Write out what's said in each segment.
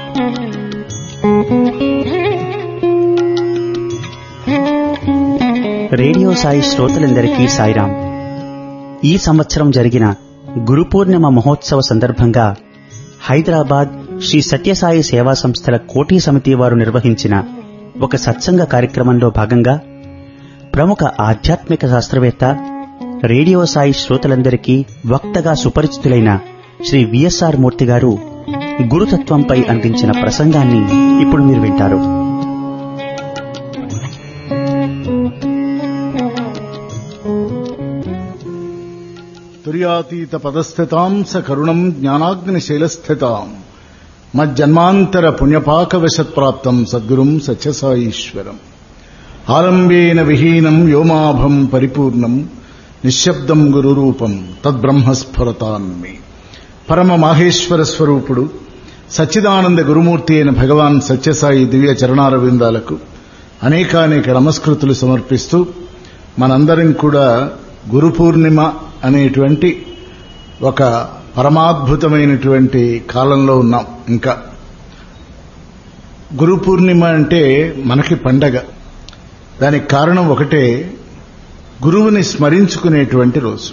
radio Sai శ్రోతలందరికీ సాయిరాం ఈ సంవత్సరం జరిగిన గురు పూర్ణిమ మహోత్సవ సందర్భంగా హైదరాబాద్ శ్రీ సత్యసాయి సేవా సంస్థల కోటి సమితి వారు నిర్వహించిన ఒక సత్సంగ కార్యక్రమంలో భాగంగా ప్రముఖ ఆధ్యాత్మిక శాస్త్రవేత్త రేడియో సాయి శ్రోతలందరికీ వక్తగా సుపరిచితులైన శ్రీ విఎస్ఆర్ మూర్తి గారు గురుతత్వంపై అందించిన ప్రసంగాన్ని ఇప్పుడు మీరు వింటారు తుర్యాతీత పదస్థితాం స కరుణం జ్ఞానాగ్నిశైలస్థితాం మజ్జన్మాంతర పుణ్యపాకవశత్ప్రాప్తం సద్గురుం సత్యసాయీశ్వరం ఆలంబేన విహీనం వ్యోమాభం పరిపూర్ణం నిశ్శబ్దం గురురూపం తద్బ్రహ్మస్ఫురతాన్మి పరమ మాహేశ్వర స్వరూపుడు సచ్చిదానంద గురుమూర్తి అయిన భగవాన్ సత్యసాయి దివ్య చరణారవిందాలకు అనేకానేక నమస్కృతులు సమర్పిస్తూ మనందరం కూడా గురు పూర్ణిమ అనేటువంటి ఒక పరమాద్భుతమైనటువంటి కాలంలో ఉన్నాం ఇంకా గురు పూర్ణిమ అంటే మనకి పండగ దానికి కారణం ఒకటే గురువుని స్మరించుకునేటువంటి రోజు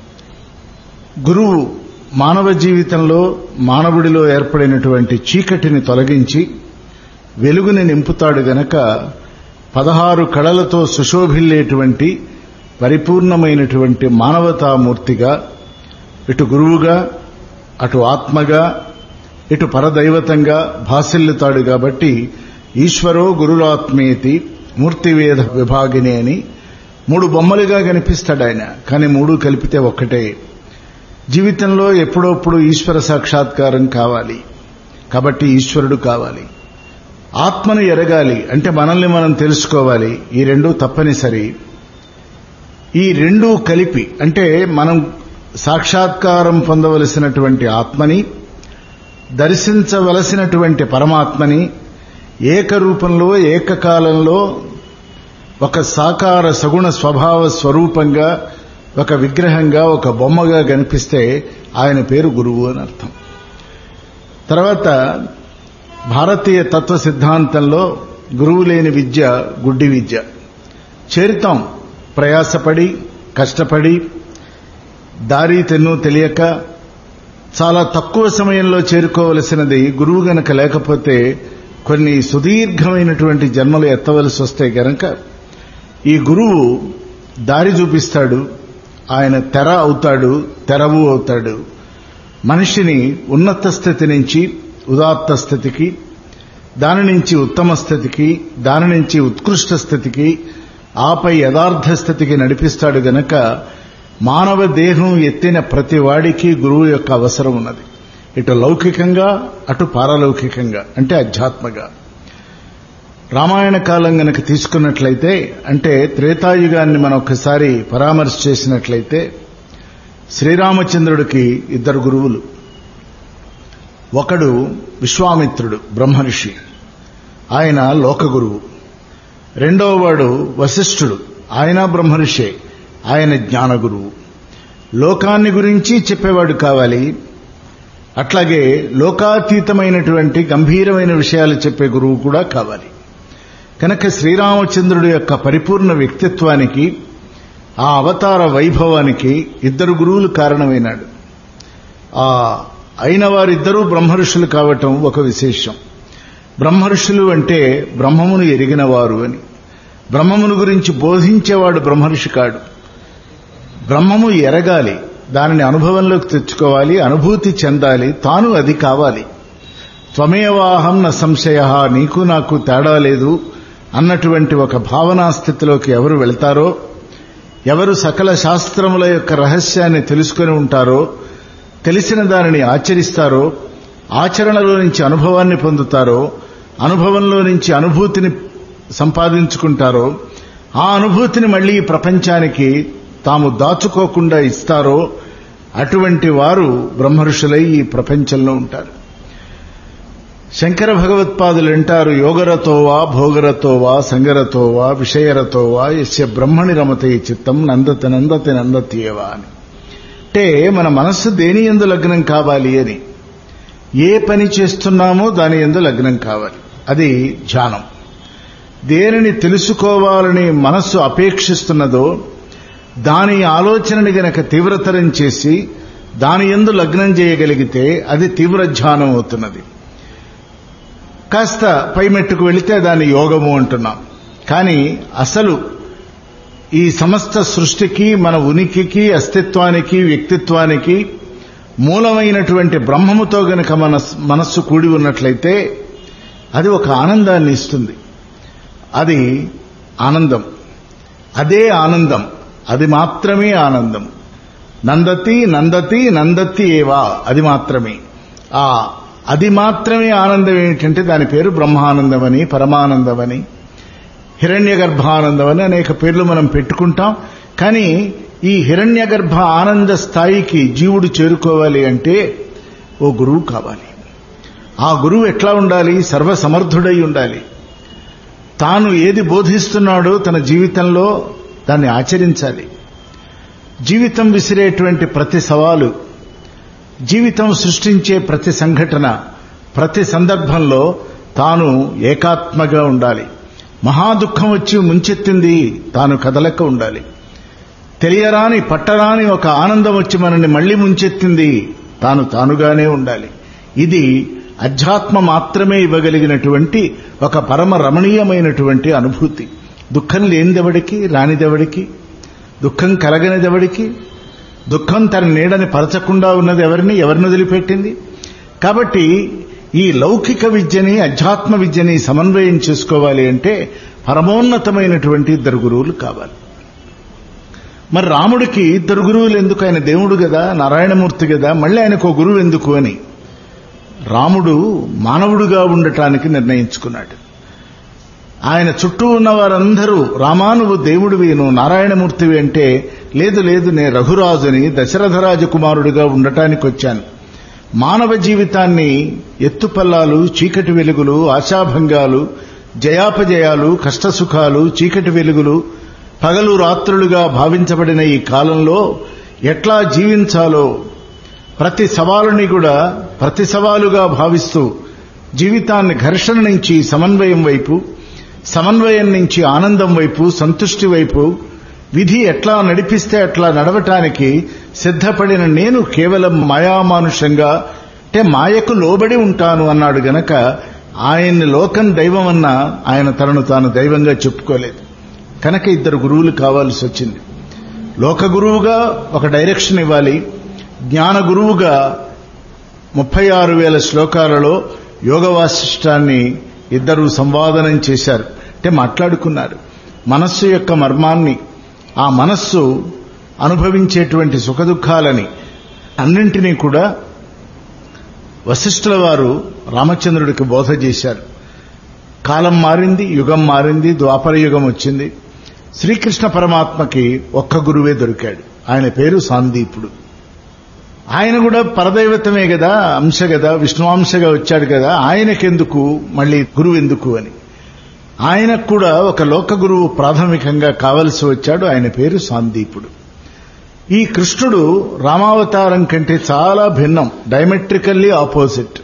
గురువు మానవ జీవితంలో మానవుడిలో ఏర్పడినటువంటి చీకటిని తొలగించి వెలుగుని నింపుతాడు గనక పదహారు కళలతో సుశోభిల్లేటువంటి పరిపూర్ణమైనటువంటి మానవతామూర్తిగా ఇటు గురువుగా అటు ఆత్మగా ఇటు పరదైవతంగా భాసిల్లుతాడు కాబట్టి ఈశ్వరో గురురాత్మేతి మూర్తివేద విభాగిని అని మూడు బొమ్మలుగా కనిపిస్తాడు ఆయన కానీ మూడు కలిపితే ఒక్కటే జీవితంలో ఎప్పుడప్పుడు ఈశ్వర సాక్షాత్కారం కావాలి కాబట్టి ఈశ్వరుడు కావాలి ఆత్మను ఎరగాలి అంటే మనల్ని మనం తెలుసుకోవాలి ఈ రెండు తప్పనిసరి ఈ రెండు కలిపి అంటే మనం సాక్షాత్కారం పొందవలసినటువంటి ఆత్మని దర్శించవలసినటువంటి పరమాత్మని ఏకరూపంలో ఏకకాలంలో ఒక సాకార సగుణ స్వభావ స్వరూపంగా ఒక విగ్రహంగా ఒక బొమ్మగా కనిపిస్తే ఆయన పేరు గురువు అని అర్థం తర్వాత భారతీయ తత్వ సిద్ధాంతంలో గురువు లేని విద్య గుడ్డి విద్య చేరుతాం ప్రయాసపడి కష్టపడి దారి తెన్ను తెలియక చాలా తక్కువ సమయంలో చేరుకోవలసినది గురువు గనక లేకపోతే కొన్ని సుదీర్ఘమైనటువంటి జన్మలు ఎత్తవలసి వస్తే గనక ఈ గురువు దారి చూపిస్తాడు ఆయన తెర అవుతాడు తెరవు అవుతాడు మనిషిని ఉన్నత స్థితి నుంచి ఉదాత్త స్థితికి దాని నుంచి ఉత్తమ స్థితికి దాని నుంచి ఉత్కృష్ట స్థితికి ఆపై యథార్థ స్థితికి నడిపిస్తాడు గనక మానవ దేహం ఎత్తిన ప్రతి వాడికి గురువు యొక్క అవసరం ఉన్నది ఇటు లౌకికంగా అటు పారలౌకికంగా అంటే అధ్యాత్మగా రామాయణ కాలం గనక తీసుకున్నట్లయితే అంటే త్రేతాయుగాన్ని మనం ఒకసారి పరామర్శ చేసినట్లయితే శ్రీరామచంద్రుడికి ఇద్దరు గురువులు ఒకడు విశ్వామిత్రుడు బ్రహ్మర్షి ఆయన లోకగురువు రెండవ వాడు వశిష్ఠుడు ఆయన బ్రహ్మర్షే ఆయన జ్ఞానగురువు లోకాన్ని గురించి చెప్పేవాడు కావాలి అట్లాగే లోకాతీతమైనటువంటి గంభీరమైన విషయాలు చెప్పే గురువు కూడా కావాలి కనుక శ్రీరామచంద్రుడి యొక్క పరిపూర్ణ వ్యక్తిత్వానికి ఆ అవతార వైభవానికి ఇద్దరు గురువులు కారణమైనాడు ఆ అయిన వారిద్దరూ బ్రహ్మర్షులు కావటం ఒక విశేషం బ్రహ్మర్షులు అంటే బ్రహ్మమును ఎరిగిన వారు అని బ్రహ్మమును గురించి బోధించేవాడు బ్రహ్మర్షి కాడు బ్రహ్మము ఎరగాలి దానిని అనుభవంలోకి తెచ్చుకోవాలి అనుభూతి చెందాలి తాను అది కావాలి త్వమేవాహం న సంశయ నీకు నాకు తేడా లేదు అన్నటువంటి ఒక భావనా స్థితిలోకి ఎవరు వెళ్తారో ఎవరు సకల శాస్త్రముల యొక్క రహస్యాన్ని తెలుసుకొని ఉంటారో తెలిసిన దానిని ఆచరిస్తారో ఆచరణలో నుంచి అనుభవాన్ని పొందుతారో అనుభవంలో నుంచి అనుభూతిని సంపాదించుకుంటారో ఆ అనుభూతిని మళ్లీ ఈ ప్రపంచానికి తాము దాచుకోకుండా ఇస్తారో అటువంటి వారు బ్రహ్మర్షులై ఈ ప్రపంచంలో ఉంటారు శంకర భగవత్పాదులు అంటారు యోగరతోవా భోగరతోవా సంగరతోవా విషయరతోవా యస్య బ్రహ్మణి రమతే చిత్తం నందతి నందతి నందతీయవా అని అంటే మన మనస్సు దేని ఎందు లగ్నం కావాలి అని ఏ పని చేస్తున్నామో దాని ఎందు లగ్నం కావాలి అది ధ్యానం దేనిని తెలుసుకోవాలని మనస్సు అపేక్షిస్తున్నదో దాని ఆలోచనని గనక తీవ్రతరం చేసి దాని ఎందు లగ్నం చేయగలిగితే అది తీవ్ర ధ్యానం అవుతున్నది కాస్త పై మెట్టుకు వెళితే దాన్ని యోగము అంటున్నాం కానీ అసలు ఈ సమస్త సృష్టికి మన ఉనికికి అస్తిత్వానికి వ్యక్తిత్వానికి మూలమైనటువంటి బ్రహ్మముతో గనక మన మనస్సు కూడి ఉన్నట్లయితే అది ఒక ఆనందాన్ని ఇస్తుంది అది ఆనందం అదే ఆనందం అది మాత్రమే ఆనందం నందతి నందతి నందతి ఏవా అది మాత్రమే ఆ అది మాత్రమే ఆనందం ఏమిటంటే దాని పేరు బ్రహ్మానందమని పరమానందమని హిరణ్య గర్భానందం అని అనేక పేర్లు మనం పెట్టుకుంటాం కానీ ఈ హిరణ్య గర్భ ఆనంద స్థాయికి జీవుడు చేరుకోవాలి అంటే ఓ గురువు కావాలి ఆ గురువు ఎట్లా ఉండాలి సర్వసమర్థుడై ఉండాలి తాను ఏది బోధిస్తున్నాడో తన జీవితంలో దాన్ని ఆచరించాలి జీవితం విసిరేటువంటి ప్రతి సవాలు జీవితం సృష్టించే ప్రతి సంఘటన ప్రతి సందర్భంలో తాను ఏకాత్మగా ఉండాలి మహాదుఖం వచ్చి ముంచెత్తింది తాను కదలక ఉండాలి తెలియరాని పట్టరాని ఒక ఆనందం వచ్చి మనల్ని మళ్లీ ముంచెత్తింది తాను తానుగానే ఉండాలి ఇది అధ్యాత్మ మాత్రమే ఇవ్వగలిగినటువంటి ఒక పరమ రమణీయమైనటువంటి అనుభూతి దుఃఖం లేనిదెవడికి రానిదెవడికి దుఃఖం కలగనిదెవడికి దుఃఖం తన నీడని పరచకుండా ఉన్నది ఎవరిని ఎవరిని వదిలిపెట్టింది కాబట్టి ఈ లౌకిక విద్యని అధ్యాత్మ విద్యని సమన్వయం చేసుకోవాలి అంటే పరమోన్నతమైనటువంటి ఇద్దరు గురువులు కావాలి మరి రాముడికి ఇద్దరు గురువులు ఎందుకు ఆయన దేవుడు కదా నారాయణమూర్తి కదా మళ్ళీ ఆయనకు గురువు ఎందుకు అని రాముడు మానవుడుగా ఉండటానికి నిర్ణయించుకున్నాడు ఆయన చుట్టూ ఉన్న వారందరూ రామా నువ్వు దేవుడివి నువ్వు నారాయణమూర్తివి అంటే లేదు లేదు నే రఘురాజుని దశరథ రాజకుమారుడిగా ఉండటానికి వచ్చాను మానవ జీవితాన్ని ఎత్తుపల్లాలు చీకటి వెలుగులు ఆశాభంగాలు జయాపజయాలు కష్టసుఖాలు చీకటి వెలుగులు పగలు రాత్రులుగా భావించబడిన ఈ కాలంలో ఎట్లా జీవించాలో ప్రతి సవాలుని కూడా ప్రతి సవాలుగా భావిస్తూ జీవితాన్ని ఘర్షణ నుంచి సమన్వయం వైపు సమన్వయం నుంచి ఆనందం వైపు సంతుష్టి వైపు విధి ఎట్లా నడిపిస్తే అట్లా నడవటానికి సిద్ధపడిన నేను కేవలం మాయామానుషంగా అంటే మాయకు లోబడి ఉంటాను అన్నాడు గనక ఆయన్ని లోకం దైవం అన్న ఆయన తనను తాను దైవంగా చెప్పుకోలేదు కనుక ఇద్దరు గురువులు కావాల్సి వచ్చింది లోక గురువుగా ఒక డైరెక్షన్ ఇవ్వాలి జ్ఞాన గురువుగా ముప్పై ఆరు వేల శ్లోకాలలో యోగ వాసిష్టాన్ని ఇద్దరు సంవాదనం చేశారు అంటే మాట్లాడుకున్నారు మనస్సు యొక్క మర్మాన్ని ఆ మనస్సు అనుభవించేటువంటి సుఖదుఖాలని అన్నింటినీ కూడా వశిష్ఠుల వారు రామచంద్రుడికి బోధ చేశారు కాలం మారింది యుగం మారింది ద్వాపర యుగం వచ్చింది శ్రీకృష్ణ పరమాత్మకి ఒక్క గురువే దొరికాడు ఆయన పేరు సాందీపుడు ఆయన కూడా పరదైవతమే కదా అంశ కదా విష్ణువాంశగా వచ్చాడు కదా ఆయనకెందుకు మళ్ళీ గురువు ఎందుకు అని ఆయనకు కూడా ఒక లోక గురువు ప్రాథమికంగా కావలసి వచ్చాడు ఆయన పేరు సాందీపుడు ఈ కృష్ణుడు రామావతారం కంటే చాలా భిన్నం డైమెట్రికల్లీ ఆపోజిట్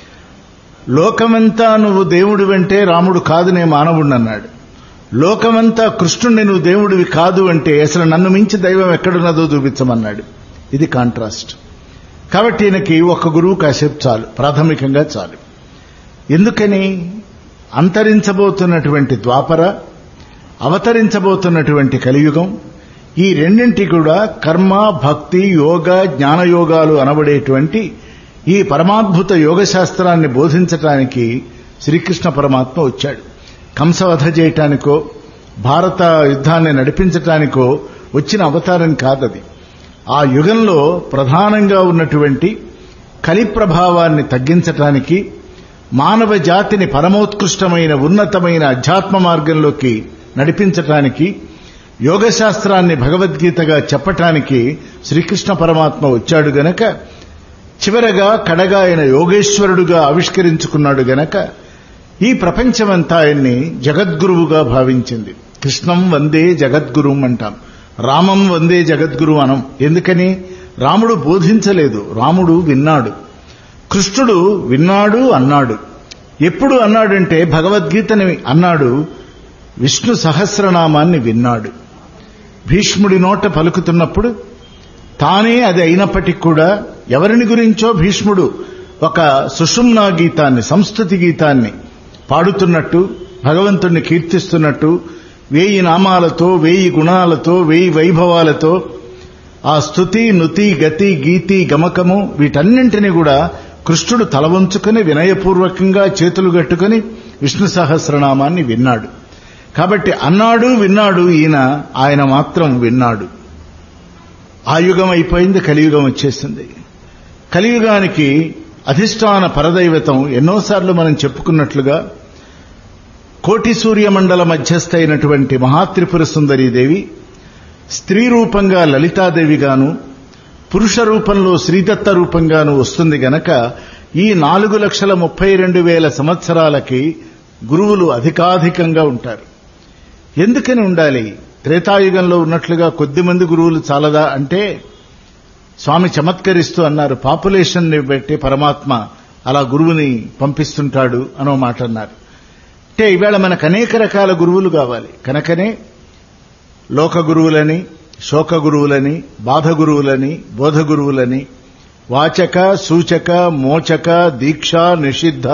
లోకమంతా నువ్వు దేవుడివంటే రాముడు కాదు నే మానవుడిని అన్నాడు లోకమంతా కృష్ణుడిని నువ్వు దేవుడివి కాదు అంటే అసలు నన్ను మించి దైవం ఎక్కడున్నదో చూపించమన్నాడు ఇది కాంట్రాస్ట్ కాబట్టి ఈయనకి ఒక గురువు కాసేపు చాలు ప్రాథమికంగా చాలు ఎందుకని అంతరించబోతున్నటువంటి ద్వాపర అవతరించబోతున్నటువంటి కలియుగం ఈ రెండింటి కూడా కర్మ భక్తి యోగ జ్ఞానయోగాలు అనబడేటువంటి ఈ పరమాద్భుత యోగ శాస్త్రాన్ని బోధించటానికి శ్రీకృష్ణ పరమాత్మ వచ్చాడు కంసవధ చేయటానికో భారత యుద్ధాన్ని నడిపించటానికో వచ్చిన అవతారం కాదది ఆ యుగంలో ప్రధానంగా ఉన్నటువంటి కలి ప్రభావాన్ని తగ్గించటానికి మానవ జాతిని పరమోత్కృష్టమైన ఉన్నతమైన అధ్యాత్మ మార్గంలోకి నడిపించటానికి యోగశాస్త్రాన్ని భగవద్గీతగా చెప్పటానికి శ్రీకృష్ణ పరమాత్మ వచ్చాడు గనక చివరగా కడగా ఆయన యోగేశ్వరుడుగా ఆవిష్కరించుకున్నాడు గనక ఈ ప్రపంచమంతా ఆయన్ని జగద్గురువుగా భావించింది కృష్ణం వందే జగద్గురుం అంటాం రామం వందే జగద్గురు అనం ఎందుకని రాముడు బోధించలేదు రాముడు విన్నాడు కృష్ణుడు విన్నాడు అన్నాడు ఎప్పుడు అన్నాడంటే భగవద్గీతని అన్నాడు విష్ణు సహస్రనామాన్ని విన్నాడు భీష్ముడి నోట పలుకుతున్నప్పుడు తానే అది అయినప్పటికీ కూడా ఎవరిని గురించో భీష్ముడు ఒక సుషుమ్నా గీతాన్ని సంస్కృతి గీతాన్ని పాడుతున్నట్టు భగవంతుణ్ణి కీర్తిస్తున్నట్టు వేయి నామాలతో వేయి గుణాలతో వేయి వైభవాలతో ఆ స్థుతి నుతి గతి గీతి గమకము వీటన్నింటినీ కూడా కృష్ణుడు తలవంచుకొని వినయపూర్వకంగా చేతులు గట్టుకొని విష్ణు సహస్రనామాన్ని విన్నాడు కాబట్టి అన్నాడు విన్నాడు ఈయన ఆయన మాత్రం విన్నాడు ఆ యుగం అయిపోయింది కలియుగం వచ్చేసింది కలియుగానికి అధిష్టాన పరదైవతం ఎన్నోసార్లు మనం చెప్పుకున్నట్లుగా కోటి సూర్యమండల మధ్యస్థ అయినటువంటి మహాత్రిపుర సుందరీదేవి స్త్రీ రూపంగా లలితాదేవిగాను పురుష రూపంలో శ్రీదత్త రూపంగాను వస్తుంది గనక ఈ నాలుగు లక్షల ముప్పై రెండు వేల సంవత్సరాలకి గురువులు అధికాధికంగా ఉంటారు ఎందుకని ఉండాలి త్రేతాయుగంలో ఉన్నట్లుగా కొద్దిమంది గురువులు చాలదా అంటే స్వామి చమత్కరిస్తూ అన్నారు పాపులేషన్ ని బట్టి పరమాత్మ అలా గురువుని పంపిస్తుంటాడు అనో మాట అన్నారు అంటే ఈవేళ మనకు అనేక రకాల గురువులు కావాలి కనుకనే లోక గురువులని శోక గురువులని బాధ గురువులని బోధ గురువులని వాచక సూచక మోచక దీక్ష నిషిద్ధ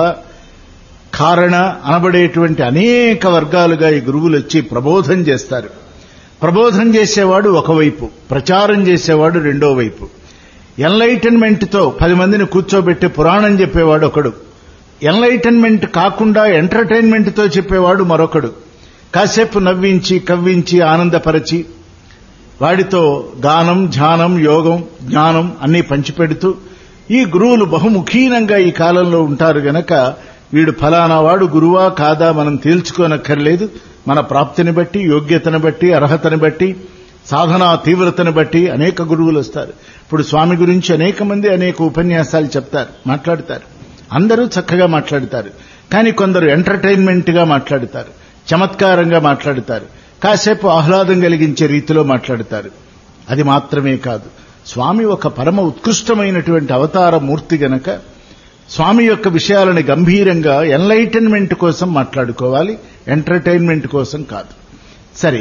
కారణ అనబడేటువంటి అనేక వర్గాలుగా ఈ గురువులు వచ్చి ప్రబోధం చేస్తారు ప్రబోధం చేసేవాడు ఒకవైపు ప్రచారం చేసేవాడు రెండో వైపు ఎన్లైటన్మెంట్తో పది మందిని కూర్చోబెట్టి పురాణం చెప్పేవాడు ఒకడు ఎన్లైటన్మెంట్ కాకుండా ఎంటర్టైన్మెంట్తో చెప్పేవాడు మరొకడు కాసేపు నవ్వించి కవ్వించి ఆనందపరచి వాడితో గానం ధ్యానం యోగం జ్ఞానం అన్నీ పంచిపెడుతూ ఈ గురువులు బహుముఖీనంగా ఈ కాలంలో ఉంటారు గనక వీడు ఫలానా వాడు గురువా కాదా మనం తేల్చుకోనక్కర్లేదు మన ప్రాప్తిని బట్టి యోగ్యతను బట్టి అర్హతను బట్టి సాధనా తీవ్రతను బట్టి అనేక గురువులు వస్తారు ఇప్పుడు స్వామి గురించి అనేక మంది అనేక ఉపన్యాసాలు చెప్తారు మాట్లాడతారు అందరూ చక్కగా మాట్లాడతారు కానీ కొందరు ఎంటర్టైన్మెంట్ గా మాట్లాడతారు చమత్కారంగా మాట్లాడతారు కాసేపు ఆహ్లాదం కలిగించే రీతిలో మాట్లాడతారు అది మాత్రమే కాదు స్వామి ఒక పరమ ఉత్కృష్టమైనటువంటి అవతార మూర్తి గనక స్వామి యొక్క విషయాలను గంభీరంగా ఎన్లైటన్మెంట్ కోసం మాట్లాడుకోవాలి ఎంటర్టైన్మెంట్ కోసం కాదు సరే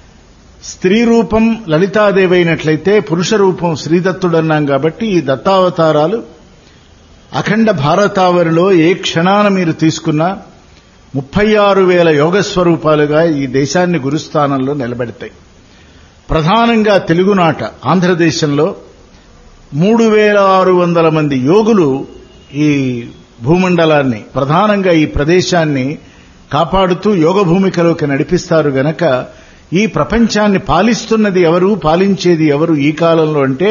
స్త్రీ రూపం లలితాదేవి అయినట్లయితే పురుష రూపం శ్రీదత్తుడన్నాం కాబట్టి ఈ దత్తావతారాలు అఖండ భారతావరిలో ఏ క్షణాన మీరు తీసుకున్నా ముప్పై ఆరు వేల యోగ స్వరూపాలుగా ఈ దేశాన్ని గురుస్థానంలో నిలబెడతాయి ప్రధానంగా తెలుగునాట ఆంధ్రదేశంలో మూడు వేల ఆరు వందల మంది యోగులు ఈ భూమండలాన్ని ప్రధానంగా ఈ ప్రదేశాన్ని కాపాడుతూ యోగ భూమికలోకి నడిపిస్తారు గనక ఈ ప్రపంచాన్ని పాలిస్తున్నది ఎవరు పాలించేది ఎవరు ఈ కాలంలో అంటే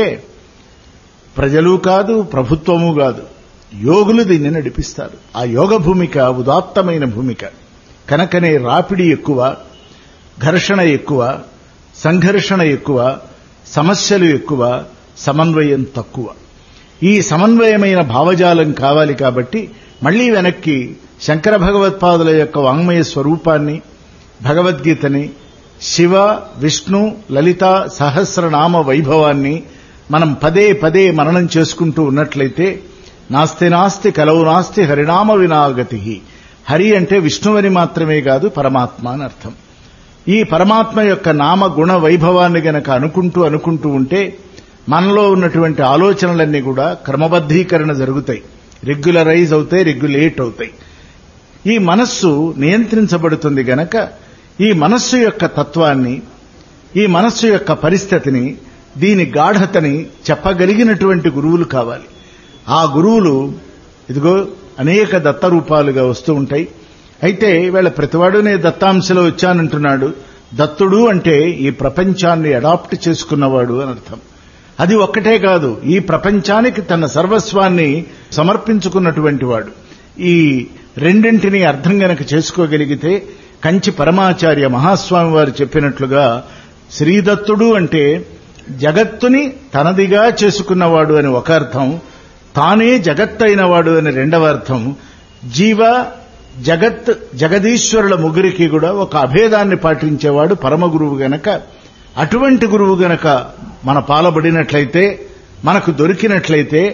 ప్రజలు కాదు ప్రభుత్వము కాదు యోగులు దీన్ని నడిపిస్తారు ఆ యోగ భూమిక ఉదాత్తమైన భూమిక కనుకనే రాపిడి ఎక్కువ ఘర్షణ ఎక్కువ సంఘర్షణ ఎక్కువ సమస్యలు ఎక్కువ సమన్వయం తక్కువ ఈ సమన్వయమైన భావజాలం కావాలి కాబట్టి మళ్లీ వెనక్కి శంకర భగవత్పాదుల యొక్క వాంగ్మయ స్వరూపాన్ని భగవద్గీతని శివ విష్ణు లలిత సహస్రనామ వైభవాన్ని మనం పదే పదే మననం చేసుకుంటూ ఉన్నట్లయితే నాస్తి నాస్తి కలవు నాస్తి హరినామ వినాగతి హరి అంటే విష్ణువని మాత్రమే కాదు పరమాత్మ అని అర్థం ఈ పరమాత్మ యొక్క నామ గుణ వైభవాన్ని గనక అనుకుంటూ అనుకుంటూ ఉంటే మనలో ఉన్నటువంటి ఆలోచనలన్నీ కూడా క్రమబద్ధీకరణ జరుగుతాయి రెగ్యులరైజ్ అవుతాయి రెగ్యులేట్ అవుతాయి ఈ మనస్సు నియంత్రించబడుతుంది గనక ఈ మనస్సు యొక్క తత్వాన్ని ఈ మనస్సు యొక్క పరిస్థితిని దీని గాఢతని చెప్పగలిగినటువంటి గురువులు కావాలి ఆ గురువులు ఇదిగో అనేక దత్త రూపాలుగా వస్తూ ఉంటాయి అయితే వీళ్ళ ప్రతివాడు నేను దత్తాంశలో వచ్చానంటున్నాడు దత్తుడు అంటే ఈ ప్రపంచాన్ని అడాప్ట్ చేసుకున్నవాడు అని అర్థం అది ఒక్కటే కాదు ఈ ప్రపంచానికి తన సర్వస్వాన్ని సమర్పించుకున్నటువంటి వాడు ఈ రెండింటినీ అర్థం గనక చేసుకోగలిగితే కంచి పరమాచార్య మహాస్వామి వారు చెప్పినట్లుగా శ్రీదత్తుడు అంటే జగత్తుని తనదిగా చేసుకున్నవాడు అని ఒక అర్థం తానే జగత్తైన వాడు అని రెండవ అర్థం జీవ జగత్ జగదీశ్వరుల ముగ్గురికి కూడా ఒక అభేదాన్ని పాటించేవాడు పరమ గురువు గనక అటువంటి గురువు గనక మన పాలబడినట్లయితే మనకు దొరికినట్లయితే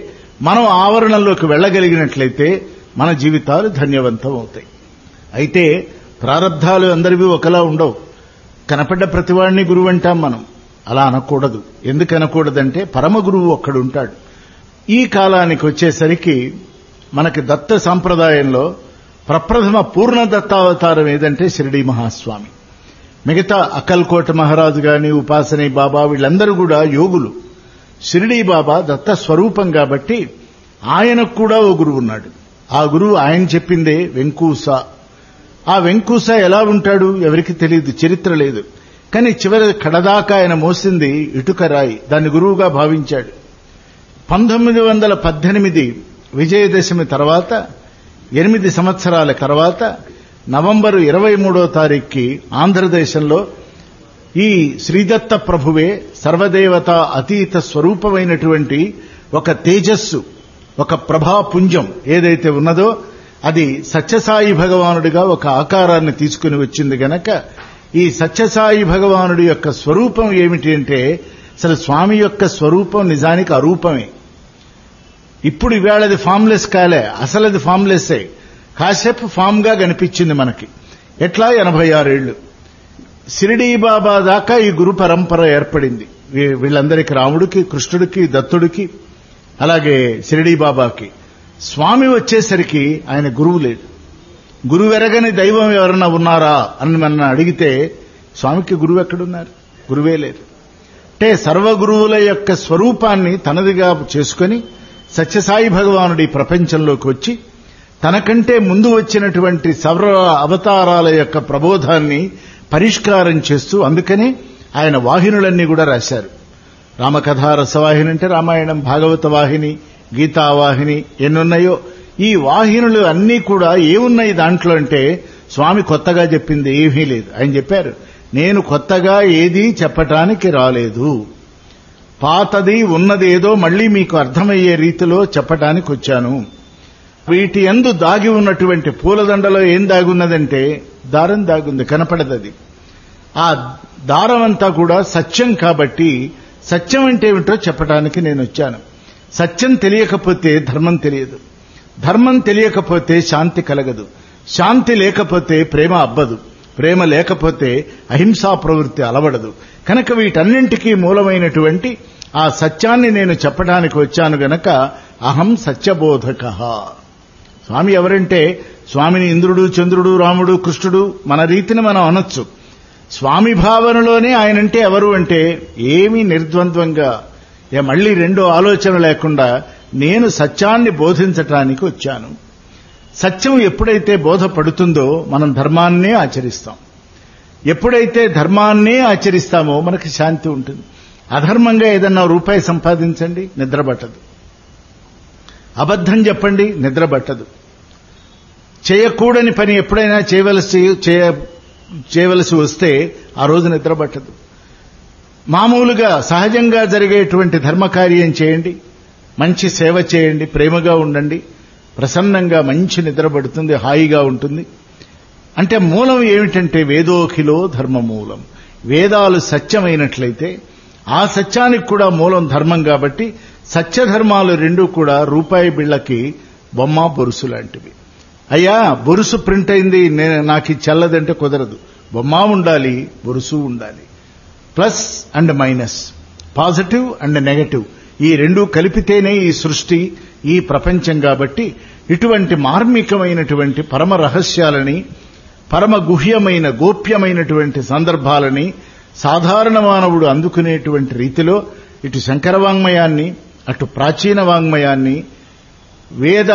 మనం ఆవరణలోకి వెళ్ళగలిగినట్లయితే మన జీవితాలు ధన్యవంతం అవుతాయి అయితే ప్రారంధాలు అందరివి ఒకలా ఉండవు కనపడ్డ ప్రతివాడిని గురువు అంటాం మనం అలా అనకూడదు ఎందుకు అనకూడదంటే పరమ గురువు ఒక్కడుంటాడు ఈ కాలానికి వచ్చేసరికి మనకి దత్త సాంప్రదాయంలో ప్రప్రథమ పూర్ణ దత్తావతారం ఏదంటే షిరిడి మహాస్వామి మిగతా అక్కల్కోట మహారాజు గాని ఉపాసని బాబా వీళ్ళందరూ కూడా యోగులు షిరిడి బాబా దత్త స్వరూపం కాబట్టి ఆయనకు కూడా ఓ గురువు ఉన్నాడు ఆ గురువు ఆయన చెప్పిందే వెంకూస ఆ వెంకూస ఎలా ఉంటాడు ఎవరికి తెలియదు చరిత్ర లేదు కానీ చివరి కడదాకా ఆయన మోసింది ఇటుక రాయి దాన్ని గురువుగా భావించాడు పంతొమ్మిది వందల పద్దెనిమిది విజయదశమి తర్వాత ఎనిమిది సంవత్సరాల తర్వాత నవంబరు ఇరవై మూడో తారీఖుకి ఆంధ్రదేశంలో ఈ శ్రీదత్త ప్రభువే సర్వదేవత అతీత స్వరూపమైనటువంటి ఒక తేజస్సు ఒక ప్రభాపుంజం ఏదైతే ఉన్నదో అది సత్యసాయి భగవానుడిగా ఒక ఆకారాన్ని తీసుకుని వచ్చింది గనక ఈ సత్యసాయి భగవానుడి యొక్క స్వరూపం ఏమిటి అంటే అసలు స్వామి యొక్క స్వరూపం నిజానికి అరూపమే ఇప్పుడు ఇవాళది ఫామ్లెస్ కాలే అసలు అది ఫామ్లెస్సే కాసేపు ఫామ్ గా కనిపించింది మనకి ఎట్లా ఎనభై ఆరేళ్లు సిరిడి బాబా దాకా ఈ గురు పరంపర ఏర్పడింది వీ- వీళ్ళందరికీ రాముడికి కృష్ణుడికి దత్తుడికి అలాగే సిరిడి బాబాకి స్వామి వచ్చేసరికి ఆయన గురువు లేడు గురువెరగని దైవం ఎవరన్నా ఉన్నారా అని మన అడిగితే స్వామికి గురువు ఎక్కడున్నారు గురువే లేరు అంటే సర్వగురువుల యొక్క స్వరూపాన్ని తనదిగా చేసుకొని సత్యసాయి భగవానుడి ప్రపంచంలోకి వచ్చి తనకంటే ముందు వచ్చినటువంటి సర్వ అవతారాల యొక్క ప్రబోధాన్ని పరిష్కారం చేస్తూ అందుకనే ఆయన వాహినులన్నీ కూడా రాశారు రామకథా రసవాహిని అంటే రామాయణం భాగవత వాహిని గీతావాహిని ఎన్నున్నాయో ఈ వాహినులు అన్నీ కూడా ఏమున్నాయి దాంట్లో అంటే స్వామి కొత్తగా చెప్పింది ఏమీ లేదు ఆయన చెప్పారు నేను కొత్తగా ఏదీ చెప్పటానికి రాలేదు పాతది ఉన్నది ఏదో మళ్ళీ మీకు అర్థమయ్యే రీతిలో చెప్పటానికి వచ్చాను వీటి ఎందు దాగి ఉన్నటువంటి పూలదండలో ఏం దాగున్నదంటే దారం దాగుంది కనపడదది ఆ దారం అంతా కూడా సత్యం కాబట్టి సత్యం అంటే ఏమిటో చెప్పడానికి నేను వచ్చాను సత్యం తెలియకపోతే ధర్మం తెలియదు ధర్మం తెలియకపోతే శాంతి కలగదు శాంతి లేకపోతే ప్రేమ అబ్బదు ప్రేమ లేకపోతే అహింసా ప్రవృత్తి అలవడదు కనుక వీటన్నింటికీ మూలమైనటువంటి ఆ సత్యాన్ని నేను చెప్పడానికి వచ్చాను గనక అహం సత్యబోధక స్వామి ఎవరంటే స్వామిని ఇంద్రుడు చంద్రుడు రాముడు కృష్ణుడు మన రీతిని మనం అనొచ్చు స్వామి భావనలోనే ఆయనంటే ఎవరు అంటే ఏమీ నిర్ద్వంద్వంగా ఏ మళ్ళీ రెండో ఆలోచన లేకుండా నేను సత్యాన్ని బోధించటానికి వచ్చాను సత్యం ఎప్పుడైతే బోధపడుతుందో మనం ధర్మాన్నే ఆచరిస్తాం ఎప్పుడైతే ధర్మాన్నే ఆచరిస్తామో మనకి శాంతి ఉంటుంది అధర్మంగా ఏదన్నా రూపాయి సంపాదించండి నిద్రపట్టదు అబద్ధం చెప్పండి నిద్రపట్టదు చేయకూడని పని ఎప్పుడైనా చేయవలసి చేయ చేయవలసి వస్తే ఆ రోజు నిద్రపట్టదు మామూలుగా సహజంగా జరిగేటువంటి ధర్మకార్యం చేయండి మంచి సేవ చేయండి ప్రేమగా ఉండండి ప్రసన్నంగా మంచి నిద్రపడుతుంది హాయిగా ఉంటుంది అంటే మూలం ఏమిటంటే వేదోఖిలో ధర్మ మూలం వేదాలు సత్యమైనట్లయితే ఆ సత్యానికి కూడా మూలం ధర్మం కాబట్టి సత్యధర్మాలు రెండు కూడా రూపాయి బిళ్ళకి బొమ్మ బొరుసు లాంటివి అయ్యా బొరుసు ప్రింట్ అయింది నేను నాకు ఇది చల్లదంటే కుదరదు బొమ్మ ఉండాలి బొరుసు ఉండాలి plus and minus positive and negative ఈ రెండు కలిపితేనే ఈ సృష్టి ఈ ప్రపంచం కాబట్టి ఇటువంటి మార్మికమైనటువంటి పరమ రహస్యాలని పరమ గుహ్యమైన గోప్యమైనటువంటి సందర్భాలని సాధారణ మానవుడు అందుకునేటువంటి రీతిలో ఇటు శంకర వాంగ్మయాన్ని అటు ప్రాచీన వాంగ్మయాన్ని వేద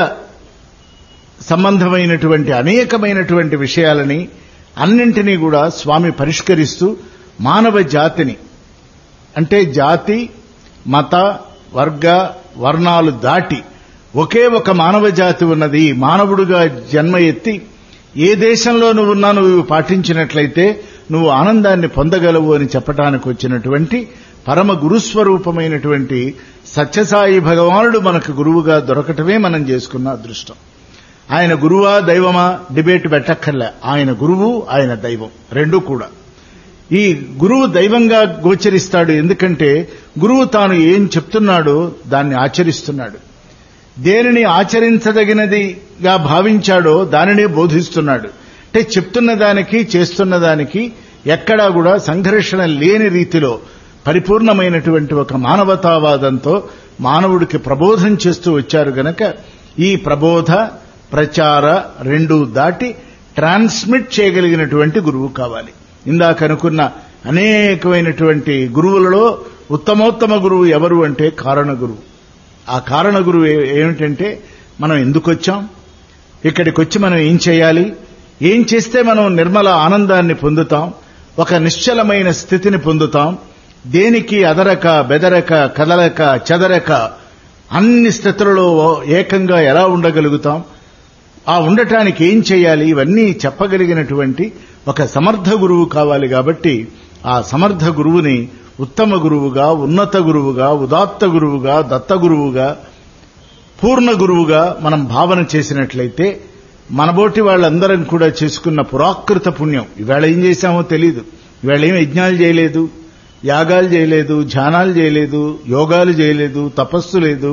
సంబంధమైనటువంటి అనేకమైనటువంటి విషయాలని అన్నింటినీ కూడా స్వామి పరిష్కరిస్తూ మానవ జాతిని అంటే జాతి మత వర్గ వర్ణాలు దాటి ఒకే ఒక మానవ జాతి ఉన్నది మానవుడుగా జన్మ ఎత్తి ఏ దేశంలో నువ్వు ఉన్నా నువ్వు ఇవి పాటించినట్లయితే నువ్వు ఆనందాన్ని పొందగలవు అని చెప్పడానికి వచ్చినటువంటి పరమ గురుస్వరూపమైనటువంటి సత్యసాయి భగవానుడు మనకు గురువుగా దొరకటమే మనం చేసుకున్న అదృష్టం ఆయన గురువా దైవమా డిబేట్ పెట్టక్కర్లే ఆయన గురువు ఆయన దైవం రెండూ కూడా ఈ గురువు దైవంగా గోచరిస్తాడు ఎందుకంటే గురువు తాను ఏం చెప్తున్నాడో దాన్ని ఆచరిస్తున్నాడు దేనిని ఆచరించదగినదిగా భావించాడో దానినే బోధిస్తున్నాడు అంటే చెప్తున్న దానికి చేస్తున్న దానికి ఎక్కడా కూడా సంఘర్షణ లేని రీతిలో పరిపూర్ణమైనటువంటి ఒక మానవతావాదంతో మానవుడికి ప్రబోధం చేస్తూ వచ్చారు గనక ఈ ప్రబోధ ప్రచార రెండు దాటి ట్రాన్స్మిట్ చేయగలిగినటువంటి గురువు కావాలి ఇందాక అనుకున్న అనేకమైనటువంటి గురువులలో ఉత్తమోత్తమ గురువు ఎవరు అంటే కారణ గురువు ఆ కారణ గురువు ఏ- ఏమిటంటే మనం ఎందుకు వచ్చాం ఇక్కడికి వచ్చి మనం ఏం చేయాలి ఏం చేస్తే మనం నిర్మల ఆనందాన్ని పొందుతాం ఒక నిశ్చలమైన స్థితిని పొందుతాం దేనికి అదరక బెదరక కదలక చెదరక అన్ని స్థితులలో ఏకంగా ఎలా ఉండగలుగుతాం ఆ ఉండటానికి ఏం చేయాలి ఇవన్నీ చెప్పగలిగినటువంటి ఒక సమర్థ గురువు కావాలి కాబట్టి ఆ సమర్థ గురువుని ఉత్తమ గురువుగా ఉన్నత గురువుగా ఉదాత్త గురువుగా దత్త గురువుగా పూర్ణ గురువుగా మనం భావన చేసినట్లయితే మనబోటి వాళ్ళందరం కూడా చేసుకున్న పురాకృత పుణ్యం ఇవాళ ఏం చేశామో తెలియదు ఇవాళ ఏం యజ్ఞాలు చేయలేదు యాగాలు చేయలేదు ధ్యానాలు చేయలేదు యోగాలు చేయలేదు తపస్సు లేదు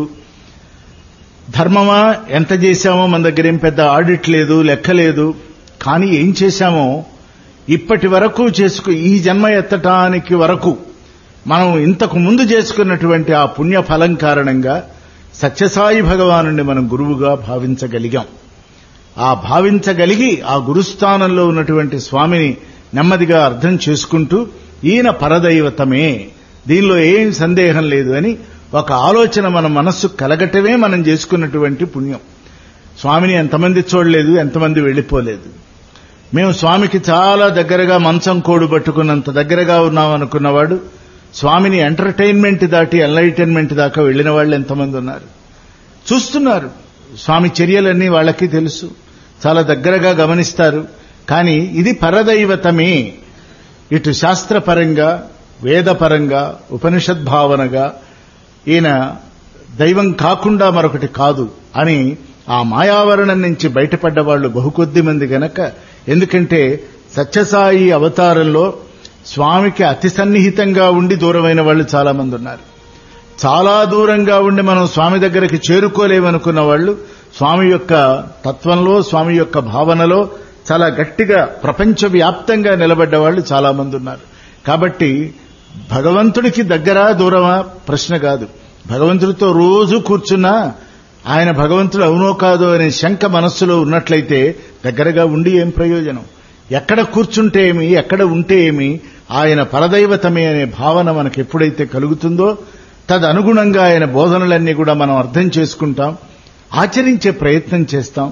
ధర్మమా ఎంత చేశామో మన దగ్గర ఏం పెద్ద ఆడిట్ లేదు లెక్క లేదు కానీ ఏం చేశామో ఇప్పటి వరకు చేసుకు ఈ జన్మ ఎత్తటానికి వరకు మనం ఇంతకు ముందు చేసుకున్నటువంటి ఆ పుణ్య ఫలం కారణంగా సత్యసాయి భగవానుని మనం గురువుగా భావించగలిగాం ఆ భావించగలిగి ఆ గురుస్థానంలో ఉన్నటువంటి స్వామిని నెమ్మదిగా అర్థం చేసుకుంటూ ఈయన పరదైవతమే దీనిలో ఏం సందేహం లేదు అని ఒక ఆలోచన మన మనస్సు కలగటమే మనం చేసుకున్నటువంటి పుణ్యం స్వామిని ఎంతమంది చూడలేదు ఎంతమంది వెళ్ళిపోలేదు మేము స్వామికి చాలా దగ్గరగా మంచం కోడు పట్టుకున్నంత దగ్గరగా ఉన్నాం అనుకున్నవాడు స్వామిని ఎంటర్టైన్మెంట్ దాటి ఎన్లైటైన్మెంట్ దాకా వెళ్ళిన వాళ్ళు ఎంతమంది ఉన్నారు చూస్తున్నారు స్వామి చర్యలన్నీ వాళ్ళకి తెలుసు చాలా దగ్గరగా గమనిస్తారు కానీ ఇది పరదైవతమే ఇటు శాస్త్రపరంగా వేదపరంగా ఉపనిషద్భావనగా ఈయన దైవం కాకుండా మరొకటి కాదు అని ఆ మాయావరణం నుంచి బయటపడ్డ వాళ్ళు బహుకొద్ది మంది గనక ఎందుకంటే సత్యసాయి అవతారంలో స్వామికి అతి సన్నిహితంగా ఉండి దూరమైన వాళ్ళు చాలా మంది ఉన్నారు చాలా దూరంగా ఉండి మనం స్వామి దగ్గరికి చేరుకోలేమనుకున్న వాళ్ళు స్వామి యొక్క తత్వంలో స్వామి యొక్క భావనలో చాలా గట్టిగా ప్రపంచవ్యాప్తంగా నిలబడ్డ వాళ్ళు చాలా మంది ఉన్నారు కాబట్టి భగవంతుడికి దగ్గర దూరమా ప్రశ్న కాదు భగవంతుడితో రోజు కూర్చున్నా ఆయన భగవంతుడు అవునో కాదో అనే శంక మనస్సులో ఉన్నట్లయితే దగ్గరగా ఉండి ఏం ప్రయోజనం ఎక్కడ కూర్చుంటే ఏమి ఎక్కడ ఉంటే ఏమి ఆయన పరదైవతమే అనే భావన మనకు ఎప్పుడైతే కలుగుతుందో తదనుగుణంగా ఆయన బోధనలన్నీ కూడా మనం అర్థం చేసుకుంటాం ఆచరించే ప్రయత్నం చేస్తాం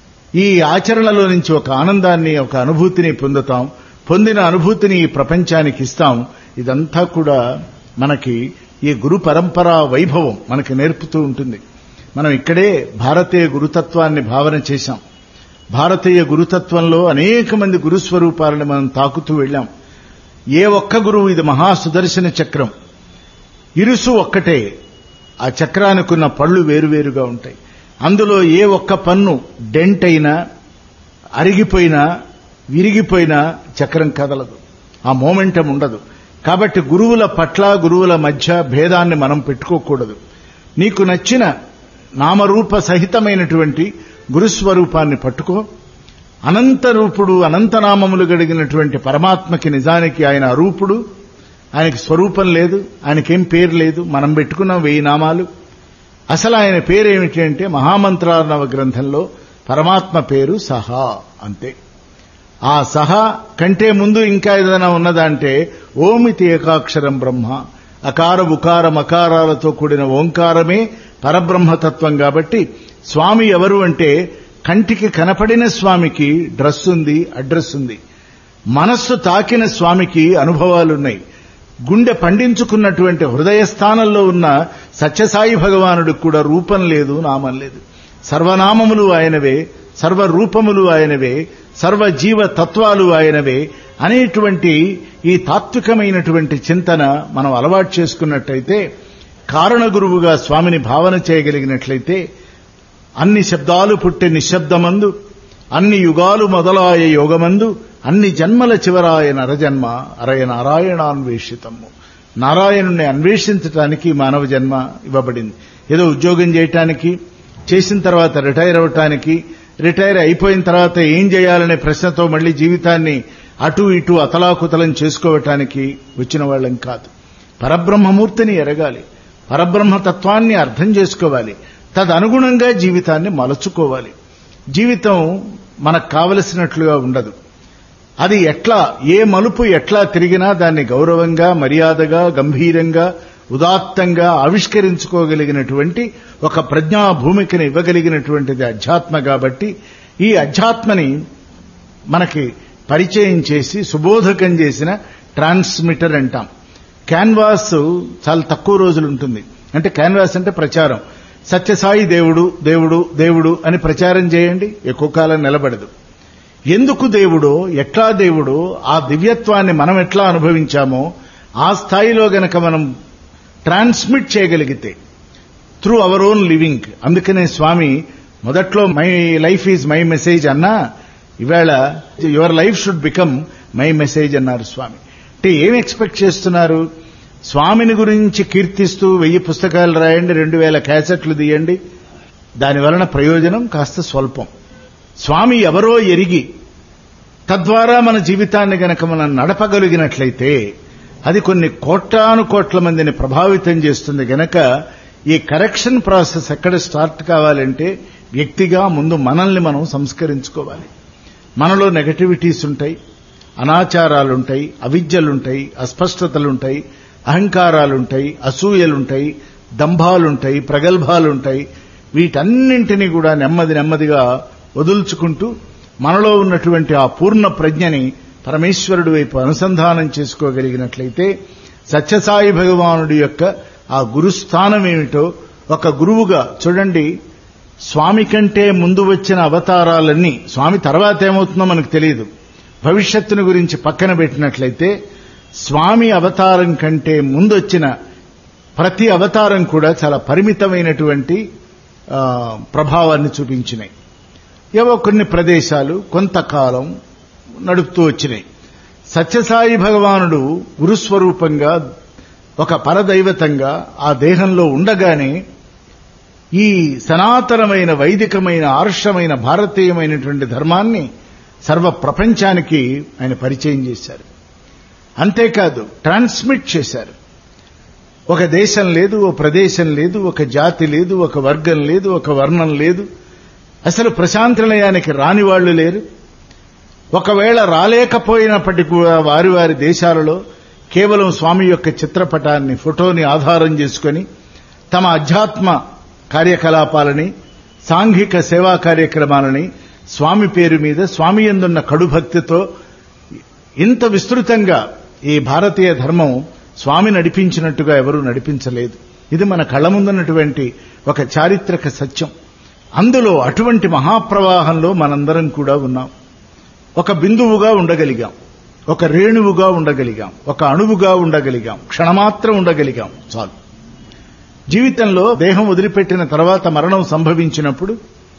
ఈ ఆచరణలో నుంచి ఒక ఆనందాన్ని ఒక అనుభూతిని పొందుతాం పొందిన అనుభూతిని ఈ ప్రపంచానికి ఇస్తాం ఇదంతా కూడా మనకి ఈ గురు పరంపర వైభవం మనకి నేర్పుతూ ఉంటుంది మనం ఇక్కడే భారతీయ గురుతత్వాన్ని భావన చేశాం భారతీయ గురుతత్వంలో అనేక మంది గురుస్వరూపాలను మనం తాకుతూ వెళ్ళాం ఏ ఒక్క గురువు ఇది మహా సుదర్శన చక్రం ఇరుసు ఒక్కటే ఆ చక్రానికున్న పళ్ళు వేరువేరుగా ఉంటాయి అందులో ఏ ఒక్క పన్ను డెంట్ అయినా అరిగిపోయినా విరిగిపోయినా చక్రం కదలదు ఆ మోమెంటం ఉండదు కాబట్టి గురువుల పట్ల గురువుల మధ్య భేదాన్ని మనం పెట్టుకోకూడదు నీకు నచ్చిన నామరూప సహితమైనటువంటి గురుస్వరూపాన్ని పట్టుకో అనంత రూపుడు అనంతనామములు గడిగినటువంటి పరమాత్మకి నిజానికి ఆయన అరూపుడు ఆయనకి స్వరూపం లేదు ఆయనకేం పేరు లేదు మనం పెట్టుకున్నాం వెయ్యి నామాలు అసలు ఆయన పేరేమిటి అంటే మహామంత్రార్ణవ గ్రంథంలో పరమాత్మ పేరు సహా అంతే ఆ సహా కంటే ముందు ఇంకా ఏదైనా ఉన్నదా అంటే ఓమితి ఏకాక్షరం బ్రహ్మ అకార ఉకార మకారాలతో కూడిన ఓంకారమే పరబ్రహ్మతత్వం కాబట్టి స్వామి ఎవరు అంటే కంటికి కనపడిన స్వామికి డ్రెస్ ఉంది అడ్రస్ ఉంది మనస్సు తాకిన స్వామికి అనుభవాలున్నాయి గుండె పండించుకున్నటువంటి హృదయ స్థానంలో ఉన్న సత్యసాయి భగవానుడికి కూడా రూపం లేదు నామం లేదు సర్వనామములు ఆయనవే సర్వరూపములు ఆయనవే సర్వ జీవ తత్వాలు ఆయనవే అనేటువంటి ఈ తాత్వికమైనటువంటి చింతన మనం అలవాటు చేసుకున్నట్టయితే కారణ గురువుగా స్వామిని భావన చేయగలిగినట్లయితే అన్ని శబ్దాలు పుట్టే నిశ్శబ్దమందు అన్ని యుగాలు మొదలాయ యోగమందు అన్ని జన్మల చివరాయ నరజన్మ అరయ నారాయణాన్వేషితము నారాయణుణ్ణి అన్వేషించటానికి మానవ జన్మ ఇవ్వబడింది ఏదో ఉద్యోగం చేయటానికి చేసిన తర్వాత రిటైర్ అవటానికి రిటైర్ అయిపోయిన తర్వాత ఏం చేయాలనే ప్రశ్నతో మళ్ళీ జీవితాన్ని అటు ఇటు అతలాకుతలం చేసుకోవటానికి వచ్చిన వాళ్ళం కాదు పరబ్రహ్మమూర్తిని ఎరగాలి పరబ్రహ్మ తత్వాన్ని అర్థం చేసుకోవాలి తదనుగుణంగా జీవితాన్ని మలచుకోవాలి జీవితం మనకు కావలసినట్లుగా ఉండదు అది ఎట్లా ఏ మలుపు ఎట్లా తిరిగినా దాన్ని గౌరవంగా మర్యాదగా గంభీరంగా ఉదాత్తంగా ఆవిష్కరించుకోగలిగినటువంటి ఒక ప్రజ్ఞా భూమికని ఇవ్వగలిగినటువంటిది అధ్యాత్మ కాబట్టి ఈ అధ్యాత్మని మనకి పరిచయం చేసి సుబోధకం చేసిన ట్రాన్స్మిటర్ అంటాం క్యాన్వాస్ చాలా తక్కువ రోజులు ఉంటుంది అంటే క్యాన్వాస్ అంటే ప్రచారం సత్యసాయి దేవుడు దేవుడు దేవుడు అని ప్రచారం చేయండి ఎక్కువ కాలం నిలబడదు ఎందుకు దేవుడో ఎట్లా దేవుడో ఆ దివ్యత్వాన్ని మనం ఎట్లా అనుభవించామో ఆ స్థాయిలో గనక మనం ట్రాన్స్మిట్ చేయగలిగితే త్రూ అవర్ ఓన్ లివింగ్ అందుకనే స్వామి మొదట్లో my life is my message అన్నా ఇవాళ your life should become my message అన్నారు స్వామి అంటే ఏం ఎక్స్పెక్ట్ చేస్తున్నారు స్వామిని గురించి కీర్తిస్తూ వెయ్యి పుస్తకాలు రాయండి రెండు వేల క్యాసెట్లు తీయండి దాని వలన ప్రయోజనం కాస్త స్వల్పం స్వామి ఎవరో ఎరిగి తద్వారా మన జీవితాన్ని గనక మనం నడపగలిగినట్లయితే అది కొన్ని కోట్లాను కోట్ల మందిని ప్రభావితం చేస్తుంది గనక ఈ కరెక్షన్ ప్రాసెస్ ఎక్కడ స్టార్ట్ కావాలంటే వ్యక్తిగా ముందు మనల్ని మనం సంస్కరించుకోవాలి మనలో నెగటివిటీస్ ఉంటాయి అనాచారాలుంటాయి అవిద్యలుంటాయి అస్పష్టతలుంటాయి అహంకారాలుంటాయి అసూయలుంటాయి దంభాలుంటాయి ప్రగల్భాలుంటాయి వీటన్నింటినీ కూడా నెమ్మది నెమ్మదిగా వదుల్చుకుంటూ మనలో ఉన్నటువంటి ఆ పూర్ణ ప్రజ్ఞని పరమేశ్వరుడి వైపు అనుసంధానం చేసుకోగలిగినట్లయితే సత్యసాయి భగవానుడి యొక్క ఆ గురుస్థానం ఏమిటో ఒక గురువుగా చూడండి స్వామి కంటే ముందు వచ్చిన అవతారాలన్నీ స్వామి తర్వాత ఏమవుతుందో మనకు తెలియదు భవిష్యత్తును గురించి పక్కన పెట్టినట్లయితే స్వామి అవతారం కంటే ముందొచ్చిన ప్రతి అవతారం కూడా చాలా పరిమితమైనటువంటి ఆ, ప్రభావాన్ని చూపించినాయి ఏవో కొన్ని ప్రదేశాలు కొంతకాలం నడుపుతూ వచ్చినాయి సత్యసాయి భగవానుడు గురుస్వరూపంగా ఒక పరదైవతంగా ఆ దేహంలో ఉండగానే ఈ సనాతనమైన వైదికమైన ఆర్షమైన భారతీయమైనటువంటి ధర్మాన్ని సర్వ ప్రపంచానికి ఆయన పరిచయం చేశారు అంతేకాదు ట్రాన్స్మిట్ చేశారు ఒక దేశం లేదు ఒక ప్రదేశం లేదు ఒక జాతి లేదు ఒక వర్గం లేదు ఒక వర్ణం లేదు అసలు ప్రశాంతలయానికి రాని వాళ్ళు లేరు ఒకవేళ రాలేకపోయినప్పటికీ కూడా వారి వారి దేశాలలో కేవలం స్వామి యొక్క చిత్రపటాన్ని ఫోటోని ఆధారం చేసుకొని తమ అధ్యాత్మ కార్యకలాపాలని సాంఘిక సేవా కార్యక్రమాలని స్వామి పేరు మీద స్వామి ఎందున్న కడుభక్తితో ఇంత విస్తృతంగా ఈ భారతీయ ధర్మం స్వామి నడిపించినట్టుగా ఎవరూ నడిపించలేదు ఇది మన కళ్ళ ముందున్నటువంటి ఒక చారిత్రక సత్యం అందులో అటువంటి మహాప్రవాహంలో మనందరం కూడా ఉన్నాం ఒక బిందువుగా ఉండగలిగాం ఒక రేణువుగా ఉండగలిగాం ఒక అణువుగా ఉండగలిగాం క్షణమాత్రం ఉండగలిగాం చాలు జీవితంలో దేహం వదిలిపెట్టిన తర్వాత మరణం సంభవించినప్పుడు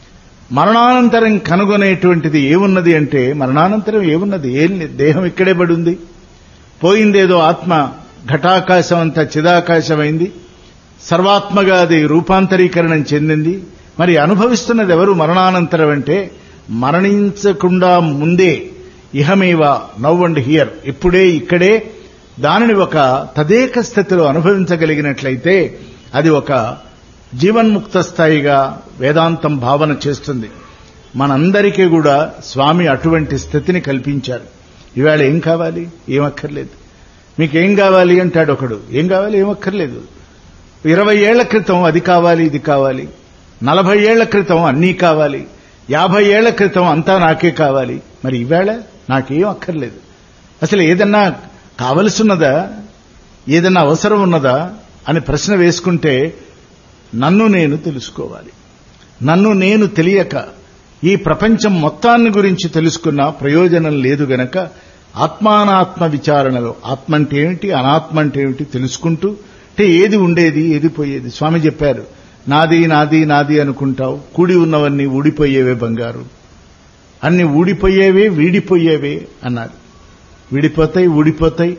మరణానంతరం కనుగొనేటువంటిది ఏమున్నది అంటే మరణానంతరం ఏమున్నది ఏం లేదు దేహం ఇక్కడే పడుంది పోయిందేదో ఆత్మ ఘటాకాశం అంతా చిదాకాశమైంది సర్వాత్మగా అది రూపాంతరీకరణం చెందింది మరి అనుభవిస్తున్నది ఎవరు మరణానంతరం అంటే మరణించకుండా ముందే ఇహమేవ నవ్ అండ్ హియర్ ఇప్పుడే ఇక్కడే దానిని ఒక తదేక స్థితిలో అనుభవించగలిగినట్లయితే అది ఒక జీవన్ముక్త స్థాయిగా వేదాంతం భావన చేస్తుంది మనందరికీ కూడా స్వామి అటువంటి స్థితిని కల్పించారు ఇవాళ ఏం కావాలి ఏమక్కర్లేదు మీకేం కావాలి అంటాడు ఒకడు ఏం కావాలి ఏమక్కర్లేదు ఇరవై ఏళ్ల క్రితం అది కావాలి ఇది కావాలి నలభై ఏళ్ల క్రితం అన్నీ కావాలి యాభై ఏళ్ల క్రితం అంతా నాకే కావాలి మరి ఈవేళ నాకేం అక్కర్లేదు అసలు ఏదన్నా కావలసిన్నదా ఏదన్నా అవసరం ఉన్నదా అని ప్రశ్న వేసుకుంటే నన్ను నేను తెలుసుకోవాలి నన్ను నేను తెలియక ఈ ప్రపంచం మొత్తాన్ని గురించి తెలుసుకున్న ప్రయోజనం లేదు గనక ఆత్మానాత్మ విచారణలో ఆత్మ అంటే ఏమిటి అనాత్మ అంటే ఏమిటి తెలుసుకుంటూ అంటే ఏది ఉండేది ఏది పోయేది స్వామి చెప్పారు నాది నాది నాది అనుకుంటావు కూడి ఉన్నవన్నీ ఊడిపోయేవే బంగారు అన్ని ఊడిపోయేవే వీడిపోయేవే అన్నారు విడిపోతాయి ఊడిపోతాయి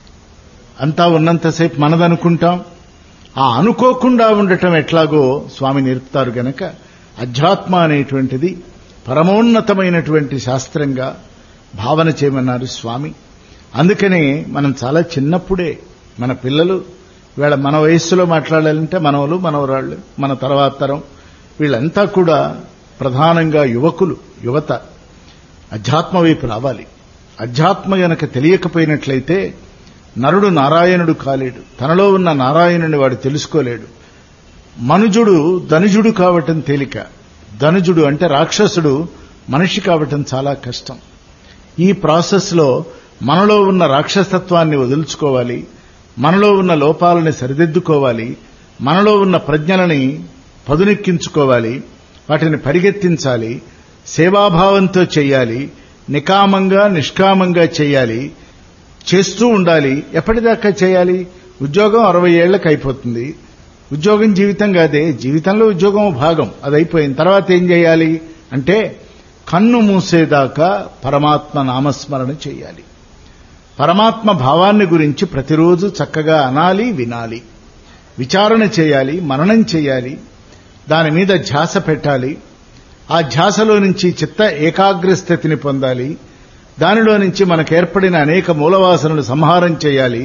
అంతా ఉన్నంతసేపు మనదనుకుంటాం ఆ అనుకోకుండా ఉండటం ఎట్లాగో స్వామి నేర్పుతారు గనక అధ్యాత్మ అనేటువంటిది పరమోన్నతమైనటువంటి శాస్త్రంగా భావన చేయమన్నారు స్వామి అందుకనే మనం చాలా చిన్నప్పుడే మన పిల్లలు వీళ్ళ మన వయస్సులో మాట్లాడాలంటే మనవలు మనవరాళ్ళు మన తర్వాత తరం వీళ్ళంతా కూడా ప్రధానంగా యువకులు యువత అధ్యాత్మ వైపు రావాలి అధ్యాత్మ గనక తెలియకపోయినట్లయితే నరుడు నారాయణుడు కాలేడు తనలో ఉన్న నారాయణుని వాడు తెలుసుకోలేడు మనుజుడు ధనుజుడు కావటం తేలిక ధనుజుడు అంటే రాక్షసుడు మనిషి కావటం చాలా కష్టం ఈ ప్రాసెస్లో మనలో ఉన్న రాక్షసత్వాన్ని వదులుచుకోవాలి మనలో ఉన్న లోపాలని సరిదిద్దుకోవాలి మనలో ఉన్న ప్రజ్ఞలని పదునెక్కించుకోవాలి వాటిని పరిగెత్తించాలి సేవాభావంతో చేయాలి నికామంగా నిష్కామంగా చేయాలి చేస్తూ ఉండాలి ఎప్పటిదాకా చేయాలి ఉద్యోగం అరవై ఏళ్లకు అయిపోతుంది ఉద్యోగం జీవితం కాదే జీవితంలో ఉద్యోగం భాగం అది అయిపోయిన తర్వాత ఏం చేయాలి అంటే కన్ను మూసేదాకా పరమాత్మ నామస్మరణ చేయాలి పరమాత్మ భావాన్ని గురించి ప్రతిరోజు చక్కగా అనాలి వినాలి విచారణ చేయాలి మననం చేయాలి దాని మీద ధ్యాస పెట్టాలి ఆ ధ్యాసలో నుంచి చిత్త ఏకాగ్ర స్థితిని పొందాలి దానిలో నుంచి మనకు ఏర్పడిన అనేక మూలవాసనలు సంహారం చేయాలి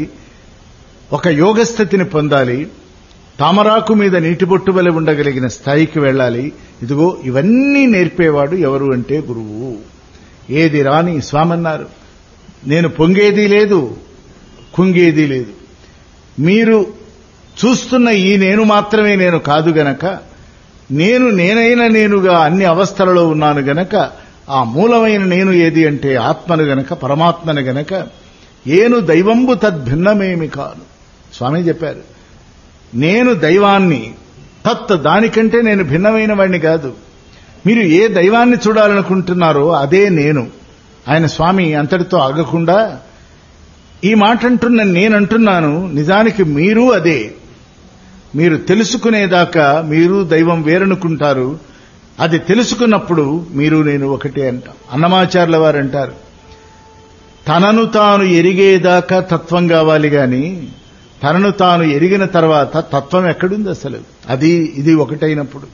ఒక యోగ స్థితిని పొందాలి తామరాకు మీద నీటి బొట్టు వలె ఉండగలిగిన స్థాయికి వెళ్ళాలి ఇదిగో ఇవన్నీ నేర్పేవాడు ఎవరు అంటే గురువు ఏది రాని స్వామన్నారు నేను పొంగేది లేదు కుంగేది లేదు మీరు చూస్తున్న ఈ నేను మాత్రమే నేను కాదు గనక నేను నేనైన నేనుగా అన్ని అవస్థలలో ఉన్నాను గనక ఆ మూలమైన నేను ఏది అంటే ఆత్మను గనక పరమాత్మను గనక ఏను దైవంబు తద్భిన్నమేమి కాను స్వామి చెప్పారు నేను దైవాన్ని తత్ దానికంటే నేను భిన్నమైన వాడిని కాదు మీరు ఏ దైవాన్ని చూడాలనుకుంటున్నారో అదే నేను ఆయన స్వామి అంతటితో ఆగకుండా ఈ మాట అంటున్న నేనంటున్నాను నిజానికి మీరు అదే మీరు తెలుసుకునేదాకా మీరు దైవం వేరనుకుంటారు అది తెలుసుకున్నప్పుడు మీరు నేను ఒకటే అంటాం అన్నమాచార్యుల వారు అంటారు తనను తాను ఎరిగేదాకా తత్వం కావాలి గాని తనను తాను ఎరిగిన తర్వాత తత్వం ఎక్కడుంది అసలు అది ఇది ఒకటైనప్పుడు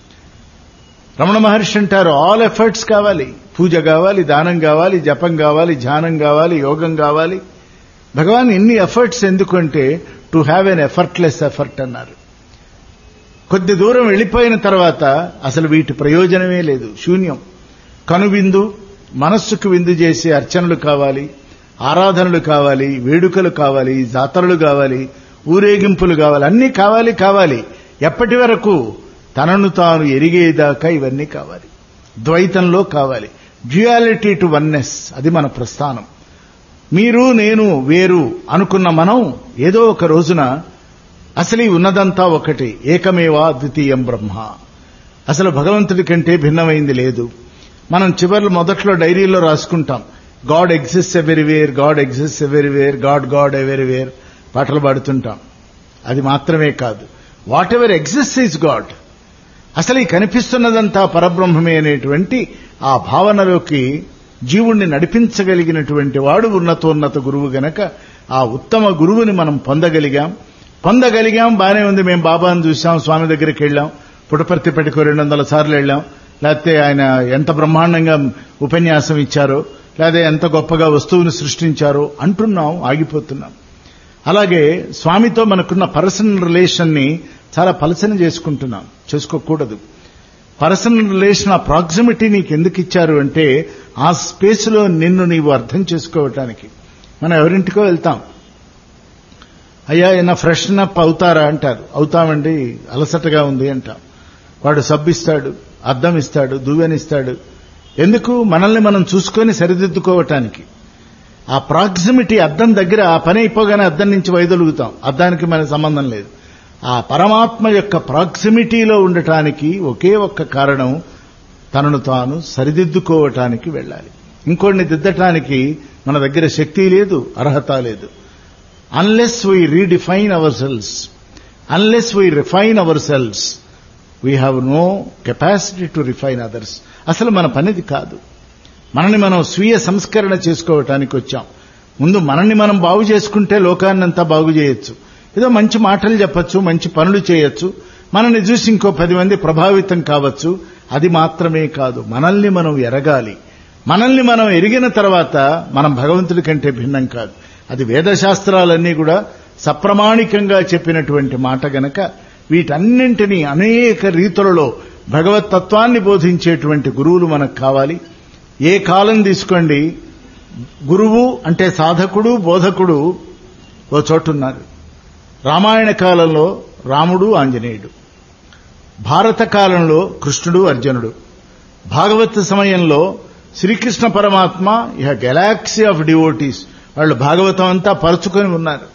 రమణ మహర్షి అంటారు ఆల్ ఎఫర్ట్స్ కావాలి పూజ కావాలి దానం కావాలి జపం కావాలి ధ్యానం కావాలి యోగం కావాలి భగవాన్ ఇన్ని ఎఫర్ట్స్ ఎందుకంటే to have an effortless effort అన్నారు కొద్ది దూరం వెళ్ళిపోయిన తర్వాత అసలు వీటి ప్రయోజనమే లేదు శూన్యం కనువిందు మనస్సుకు విందు చేసే అర్చనలు కావాలి ఆరాధనలు కావాలి వేడుకలు కావాలి జాతరలు కావాలి ఊరేగింపులు కావాలి అన్నీ కావాలి కావాలి ఎప్పటి వరకు తనను తాను ఎరిగేదాకా ఇవన్నీ కావాలి ద్వైతంలో కావాలి డ్యుయాలిటీ టు వన్నెస్ అది మన ప్రస్థానం మీరు నేను వేరు అనుకున్న మనం ఏదో ఒక రోజున అసలు ఈ ఉన్నదంతా ఒకటి ఏకమేవా ద్వితీయం బ్రహ్మ అసలు భగవంతుడి కంటే భిన్నమైంది లేదు మనం చివర్లు మొదట్లో డైరీలో రాసుకుంటాం God exist everywhere God exist everywhere God God everywhere పాటలు పాడుతుంటాం అది మాత్రమే కాదు whatever exist is God అసలు ఈ కనిపిస్తున్నదంతా పరబ్రహ్మమే అనేటువంటి ఆ భావనలోకి జీవుణ్ణి నడిపించగలిగినటువంటి వాడు ఉన్నతోన్నత గురువు గనక ఆ ఉత్తమ గురువుని మనం పొందగలిగాం పొందగలిగాం బానే ఉంది మేము బాబాను చూసాం స్వామి దగ్గరికి వెళ్ళాం పుటపర్తి పెట్టుకో రెండు వందల సార్లు వెళ్ళాం లేకపోతే ఆయన ఎంత బ్రహ్మాండంగా ఉపన్యాసం ఇచ్చారో లేదా ఎంత గొప్పగా వస్తువుని సృష్టించారో అంటున్నాం ఆగిపోతున్నాం అలాగే స్వామితో మనకున్న పర్సనల్ రిలేషన్ ని చాలా పలసన చేసుకుంటున్నాం చేసుకోకూడదు పర్సనల్ రిలేషన్ ఆ ప్రాక్సిమిటీ నీకు ఎందుకు ఇచ్చారు అంటే ఆ స్పేస్ లో నిన్ను నీవు అర్థం చేసుకోవటానికి మనం ఎవరింటికో వెళ్తాం అయ్యా ఏమైనా ఫ్రెషన్ అప్ అవుతారా అంటారు అవుతామండి అలసటగా ఉంది అంటాం వాడు సబ్బు ఇస్తాడు అద్దం ఇస్తాడు దువ్వెనిస్తాడు ఎందుకు మనల్ని మనం చూసుకొని సరిదిద్దుకోవటానికి ఆ ప్రాక్సిమిటీ అద్దం దగ్గర ఆ పని అయిపోగానే అద్దం నుంచి వైదొలుగుతాం అద్దానికి మన సంబంధం లేదు ఆ పరమాత్మ యొక్క ప్రాక్సిమిటీలో ఉండటానికి ఒకే ఒక్క కారణం తనను తాను సరిదిద్దుకోవటానికి వెళ్ళాలి ఇంకోటిని దిద్దటానికి మన దగ్గర శక్తి లేదు అర్హత లేదు unless we redefine ourselves unless we refine ourselves we have no capacity to refine others అసలు మన పనిది కాదు మనని మనం స్వీయ సంస్కరణ చేసుకోవటానికి వచ్చాం ముందు మనల్ని మనం బాగు చేసుకుంటే లోకాన్నంతా బాగు చేయొచ్చు ఏదో మంచి మాటలు చెప్పచ్చు మంచి పనులు చేయొచ్చు మనల్ని చూసి ఇంకో పది మంది ప్రభావితం కావచ్చు అది మాత్రమే కాదు మనల్ని మనం ఎరగాలి మనల్ని మనం ఎరిగిన తర్వాత మనం భగవంతుడి కంటే భిన్నం కాదు అది వేదశాస్త్రాలన్నీ కూడా సప్రమాణికంగా చెప్పినటువంటి మాట గనక వీటన్నింటినీ అనేక రీతులలో భగవత్ తత్వాన్ని బోధించేటువంటి గురువులు మనకు కావాలి ఏ కాలం తీసుకోండి గురువు అంటే సాధకుడు బోధకుడు ఓ చోటున్నారు రామాయణ కాలంలో రాముడు ఆంజనేయుడు భారత కాలంలో కృష్ణుడు అర్జునుడు భాగవత సమయంలో శ్రీకృష్ణ పరమాత్మ ఇహ గెలాక్సీ ఆఫ్ డివోటీస్ వాళ్ళు భాగవతం అంతా పరుచుకొని ఉన్నారు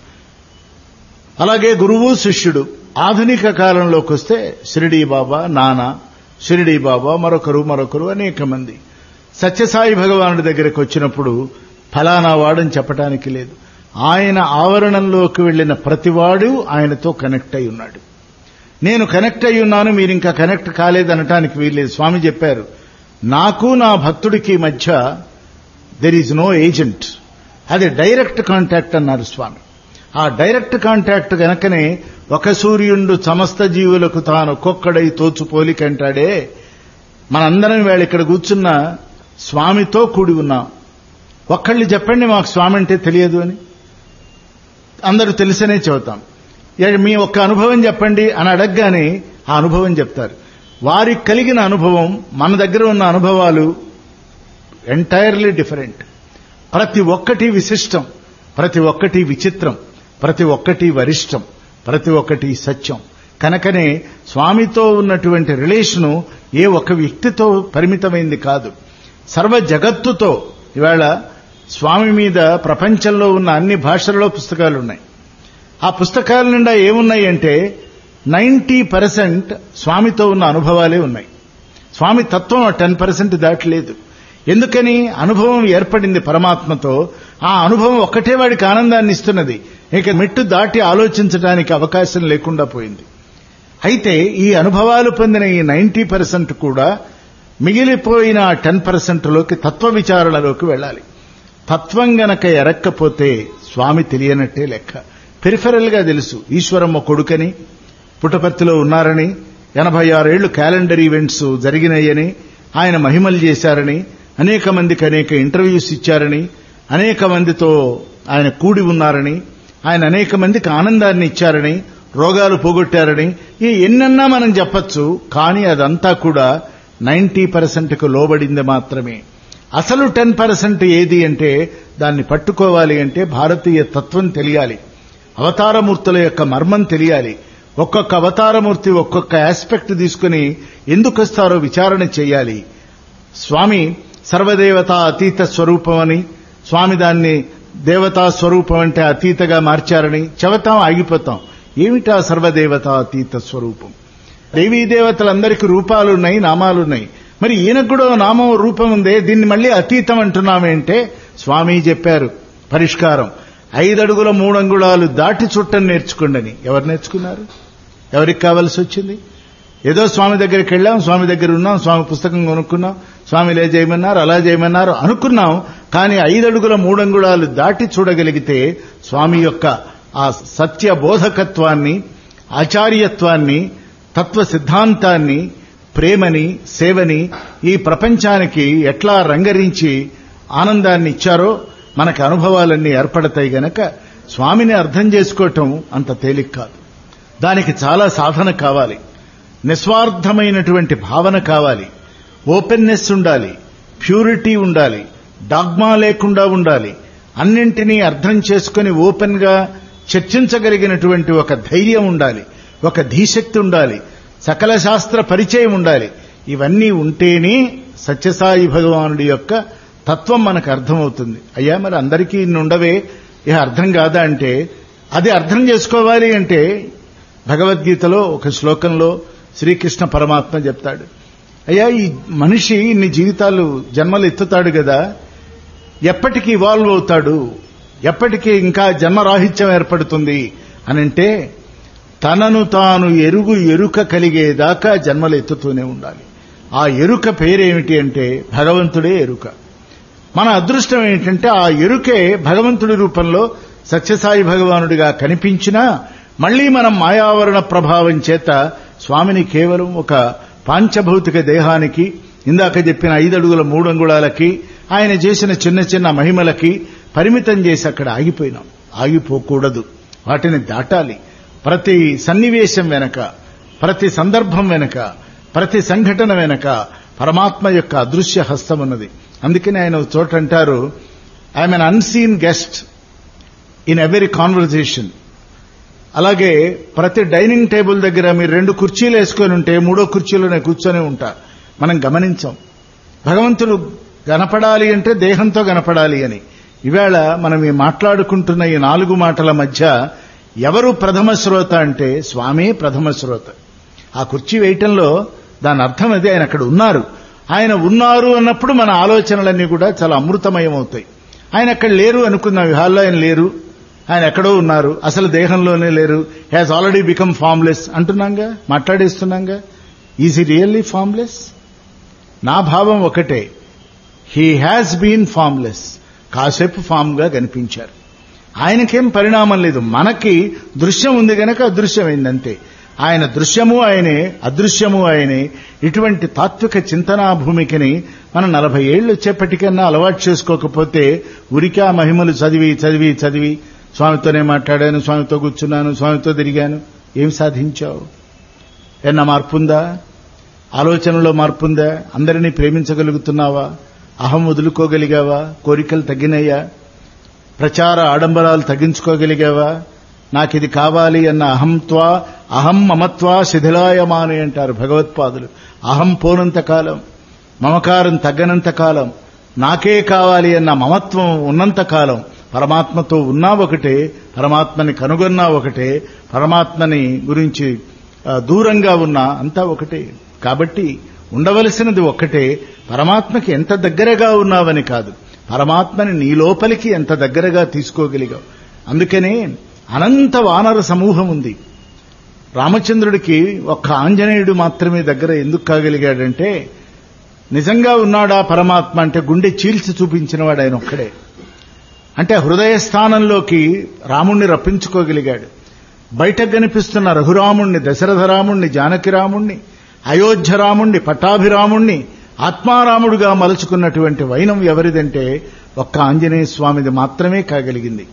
అలాగే గురువు శిష్యుడు ఆధునిక కాలంలోకి వస్తే షిరిడీ బాబా నానా షిరిడీ బాబా మరొకరు మరొకరు అనేక మంది సత్యసాయి భగవానుడి దగ్గరికి వచ్చినప్పుడు ఫలానా వాడని చెప్పడానికి లేదు ఆయన ఆవరణంలోకి వెళ్లిన ప్రతివాడు ఆయనతో కనెక్ట్ అయి ఉన్నాడు నేను కనెక్ట్ అయి ఉన్నాను మీరు ఇంకా కనెక్ట్ కాలేదనటానికి వీల్లేదు స్వామి చెప్పారు నాకు నా భక్తుడికి మధ్య దెర్ ఈజ్ నో ఏజెంట్ అది డైరెక్ట్ కాంటాక్ట్ అన్నారు స్వామి ఆ డైరెక్ట్ కాంటాక్ట్ గనకనే ఒక సూర్యుండు సమస్త జీవులకు తాను ఒక్కొక్కడై తోచు పోలికంటాడే మనందరం వేళ ఇక్కడ కూర్చున్న స్వామితో కూడి ఉన్నాం ఒక్కళ్ళు చెప్పండి మాకు స్వామి అంటే తెలియదు అని అందరూ తెలిసనే చెబుతాం ఇక మీ ఒక్క అనుభవం చెప్పండి అని అడగగానే ఆ అనుభవం చెప్తారు వారికి కలిగిన అనుభవం మన దగ్గర ఉన్న అనుభవాలు ఎంటైర్లీ డిఫరెంట్ ప్రతి ఒక్కటి విశిష్టం ప్రతి ఒక్కటి విచిత్రం ప్రతి ఒక్కటి వరిష్టం ప్రతి ఒక్కటి సత్యం కనుకనే స్వామితో ఉన్నటువంటి రిలేషను ఏ ఒక్క వ్యక్తితో పరిమితమైంది కాదు సర్వ జగత్తుతో ఇవాళ స్వామి మీద ప్రపంచంలో ఉన్న అన్ని భాషలలో పుస్తకాలు ఉన్నాయి ఆ పుస్తకాల నిండా ఏమున్నాయి అంటే నైంటీ పర్సెంట్ స్వామితో ఉన్న అనుభవాలే ఉన్నాయి స్వామి తత్వం టెన్ పర్సెంట్ దాటలేదు ఎందుకని అనుభవం ఏర్పడింది పరమాత్మతో ఆ అనుభవం ఒక్కటే వాడికి ఆనందాన్ని ఇస్తున్నది ఇక మెట్టు దాటి ఆలోచించడానికి అవకాశం లేకుండా పోయింది అయితే ఈ అనుభవాలు పొందిన ఈ నైంటీ పర్సెంట్ కూడా మిగిలిపోయిన ఆ టెన్ పర్సెంట్లోకి తత్వ విచారణలోకి వెళ్ళాలి తత్వం గనక ఎరక్కపోతే స్వామి తెలియనట్టే లెక్క పెరిఫెరల్ గా తెలుసు ఈశ్వరమ్మ కొడుకని పుట్టపర్తిలో ఉన్నారని ఎనభై ఆరేళ్లు క్యాలెండర్ ఈవెంట్స్ జరిగినాయని ఆయన మహిమలు చేశారని అనేక మందికి అనేక ఇంటర్వ్యూస్ ఇచ్చారని అనేక మందితో ఆయన కూడి ఉన్నారని ఆయన అనేక మందికి ఆనందాన్ని ఇచ్చారని రోగాలు పోగొట్టారని ఈ ఎన్నన్నా మనం చెప్పచ్చు కానీ అదంతా కూడా నైంటీ పర్సెంట్కు లోబడింది మాత్రమే అసలు టెన్ పర్సెంట్ ఏది అంటే దాన్ని పట్టుకోవాలి అంటే భారతీయ తత్వం తెలియాలి అవతారమూర్తుల యొక్క మర్మం తెలియాలి ఒక్కొక్క అవతారమూర్తి ఒక్కొక్క ఆస్పెక్ట్ తీసుకుని ఎందుకు వస్తారో విచారణ చేయాలి స్వామి సర్వదేవత అతీత స్వరూపం అని స్వామి దాన్ని దేవతా స్వరూపం అంటే అతీతగా మార్చారని చెబుతాం ఆగిపోతాం ఏమిటా సర్వదేవత అతీత స్వరూపం దేవీ దేవతలందరికీ రూపాలున్నాయి నామాలున్నాయి మరి ఈయనకు కూడా ఓ నామం రూపం ఉందే దీన్ని మళ్ళీ అతీతం అంటున్నామేంటే స్వామి చెప్పారు పరిష్కారం ఐదడుగుల మూడంగుళాలు దాటి చుట్టం నేర్చుకోండి ఎవరు నేర్చుకున్నారు ఎవరికి కావాల్సి వచ్చింది ఏదో స్వామి దగ్గరికి వెళ్ళాం స్వామి దగ్గర ఉన్నాం స్వామి పుస్తకం కొనుక్కున్నాం స్వామి ఇలా చేయమన్నారు అలా చేయమన్నారు అనుకున్నాం కానీ ఐదడుగుల మూడంగుళాలు దాటి చూడగలిగితే స్వామి యొక్క ఆ సత్య బోధకత్వాన్ని ఆచార్యత్వాన్ని తత్వ సిద్ధాంతాన్ని ప్రేమని సేవని ఈ ప్రపంచానికి ఎట్లా రంగరించి ఆనందాన్ని ఇచ్చారో మనకు అనుభవాలన్నీ ఏర్పడతాయి గనక స్వామిని అర్థం చేసుకోవటం అంత తేలిక కాదు దానికి చాలా సాధన కావాలి నిస్వార్థమైనటువంటి భావన కావాలి ఓపెన్నెస్ ఉండాలి ప్యూరిటీ ఉండాలి డాగ్మా లేకుండా ఉండాలి అన్నింటినీ అర్థం చేసుకుని ఓపెన్ గా చర్చించగలిగినటువంటి ఒక ధైర్యం ఉండాలి ఒక ధీశక్తి ఉండాలి సకల శాస్త్ర పరిచయం ఉండాలి ఇవన్నీ ఉంటేనే సత్యసాయి భగవానుడి యొక్క తత్వం మనకు అర్థమవుతుంది అయ్యా మరి అందరికీ ఇన్ని ఉండవే ఇక అర్థం కాదా అంటే అది అర్థం చేసుకోవాలి అంటే భగవద్గీతలో ఒక శ్లోకంలో శ్రీకృష్ణ పరమాత్మ చెప్తాడు అయ్యా ఈ మనిషి ఇన్ని జీవితాలు జన్మలు ఎత్తుతాడు కదా ఎప్పటికి ఇవాల్వ్ అవుతాడు ఎప్పటికీ ఇంకా జన్మరాహిత్యం ఏర్పడుతుంది అనంటే తనను తాను ఎరుగు ఎరుక కలిగేదాకా జన్మలు ఎత్తుతూనే ఉండాలి ఆ ఎరుక పేరేమిటి అంటే భగవంతుడే ఎరుక మన అదృష్టం ఏంటంటే ఆ ఎరుకే భగవంతుడి రూపంలో సత్యసాయి భగవానుడిగా కనిపించినా మళ్లీ మనం మాయావరణ ప్రభావం చేత స్వామిని కేవలం ఒక పాంచభౌతిక దేహానికి ఇందాక చెప్పిన ఐదు అడుగుల మూడు అంగుళాలకి ఆయన చేసిన చిన్న చిన్న మహిమలకి పరిమితం చేసి అక్కడ ఆగిపోయినాం ఆగిపోకూడదు వాటిని దాటాలి ప్రతి సన్నివేశం వెనక ప్రతి సందర్భం వెనక ప్రతి సంఘటన వెనక పరమాత్మ యొక్క అదృశ్య హస్తం ఉన్నది అందుకని ఆయన ఒక చోట అంటారు I'm an unseen guest in every conversation అలాగే ప్రతి డైనింగ్ టేబుల్ దగ్గర మీరు రెండు కుర్చీలు వేసుకొని ఉంటే మూడో కుర్చీలోనే కూర్చొని ఉంటారు మనం గమనించాం భగవంతుడు కనపడాలి అంటే దేహంతో కనపడాలి అని ఇవాళ మనం ఈ మాట్లాడుకుంటున్న ఈ నాలుగు మాటల మధ్య ఎవరు ప్రథమ శ్రోత అంటే స్వామి ప్రథమ శ్రోత ఆ కుర్చీ వేయటంలో దాని అర్థం అది ఆయన అక్కడ ఉన్నారు ఆయన ఉన్నారు అన్నప్పుడు మన ఆలోచనలన్నీ కూడా చాలా అమృతమయం అవుతాయి ఆయన అక్కడ లేరు అనుకున్నాం ఈ హాల్లో ఆయన లేరు ఆయన ఎక్కడో ఉన్నారు అసలు దేహంలోనే లేరు హ్యాస్ ఆల్రెడీ బికమ్ ఫామ్లెస్ అంటున్నాంగా మాట్లాడేస్తున్నాంగా ఈజ్ ఈ రియల్లీ ఫామ్లెస్ నా భావం ఒకటే హీ హ్యాస్ బీన్ ఫామ్లెస్ కాసేపు ఫామ్ గా కనిపించారు ఆయనకేం పరిణామం లేదు మనకి దృశ్యం ఉంది గనక అదృశ్యమైందంతే ఆయన దృశ్యము ఆయనే అదృశ్యము ఆయనే ఇటువంటి తాత్విక చింతనా భూమికని మనం నలభై ఏళ్ళు వచ్చేప్పటికన్నా అలవాటు చేసుకోకపోతే ఉరికా మహిమలు చదివి చదివి చదివి స్వామితోనే మాట్లాడాను స్వామితో కూర్చున్నాను స్వామితో తిరిగాను ఏం సాధించావు ఏమన్నా మార్పుందా ఆలోచనలో మార్పుందా అందరినీ ప్రేమించగలుగుతున్నావా అహం వదులుకోగలిగావా కోరికలు తగ్గినయ్యా ప్రచార ఆడంబరాలు తగ్గించుకోగలిగావా నాకిది కావాలి అన్న అహంత్వా అహం మమత్వా శిథిలాయమాని అంటారు భగవత్పాదులు అహం పోనంత కాలం మమకారం తగ్గనంత కాలం నాకే కావాలి అన్న మమత్వం ఉన్నంత కాలం పరమాత్మతో ఉన్నా ఒకటే పరమాత్మని కనుగొన్నా ఒకటే పరమాత్మని గురించి ఆ, దూరంగా ఉన్నా అంతా ఒకటే కాబట్టి ఉండవలసినది ఒక్కటే పరమాత్మకి ఎంత దగ్గరగా ఉన్నావని కాదు పరమాత్మని నీ లోపలికి ఎంత దగ్గరగా తీసుకోగలిగావు అందుకనే అనంత వానర సమూహం ఉంది రామచంద్రుడికి ఒక్క ఆంజనేయుడు మాత్రమే దగ్గర ఎందుకు కాగలిగాడంటే నిజంగా ఉన్నాడా పరమాత్మ అంటే గుండె చీల్చి చూపించినవాడు ఆయన ఒక్కడే అంటే హృదయ స్థానంలోకి రాముణ్ణి రప్పించుకోగలిగాడు బయటకు కనిపిస్తున్న రఘురాముణ్ణి దశరథ రాముణ్ణి జానకి రాముణ్ణి అయోధ్య రాముణ్ణి పట్టాభిరాముణ్ణి ఆత్మారాముడుగా మలుచుకున్నటువంటి వైనం ఎవరిదంటే ఒక్క ఆంజనేయ స్వామిది మాత్రమే కాగలిగింది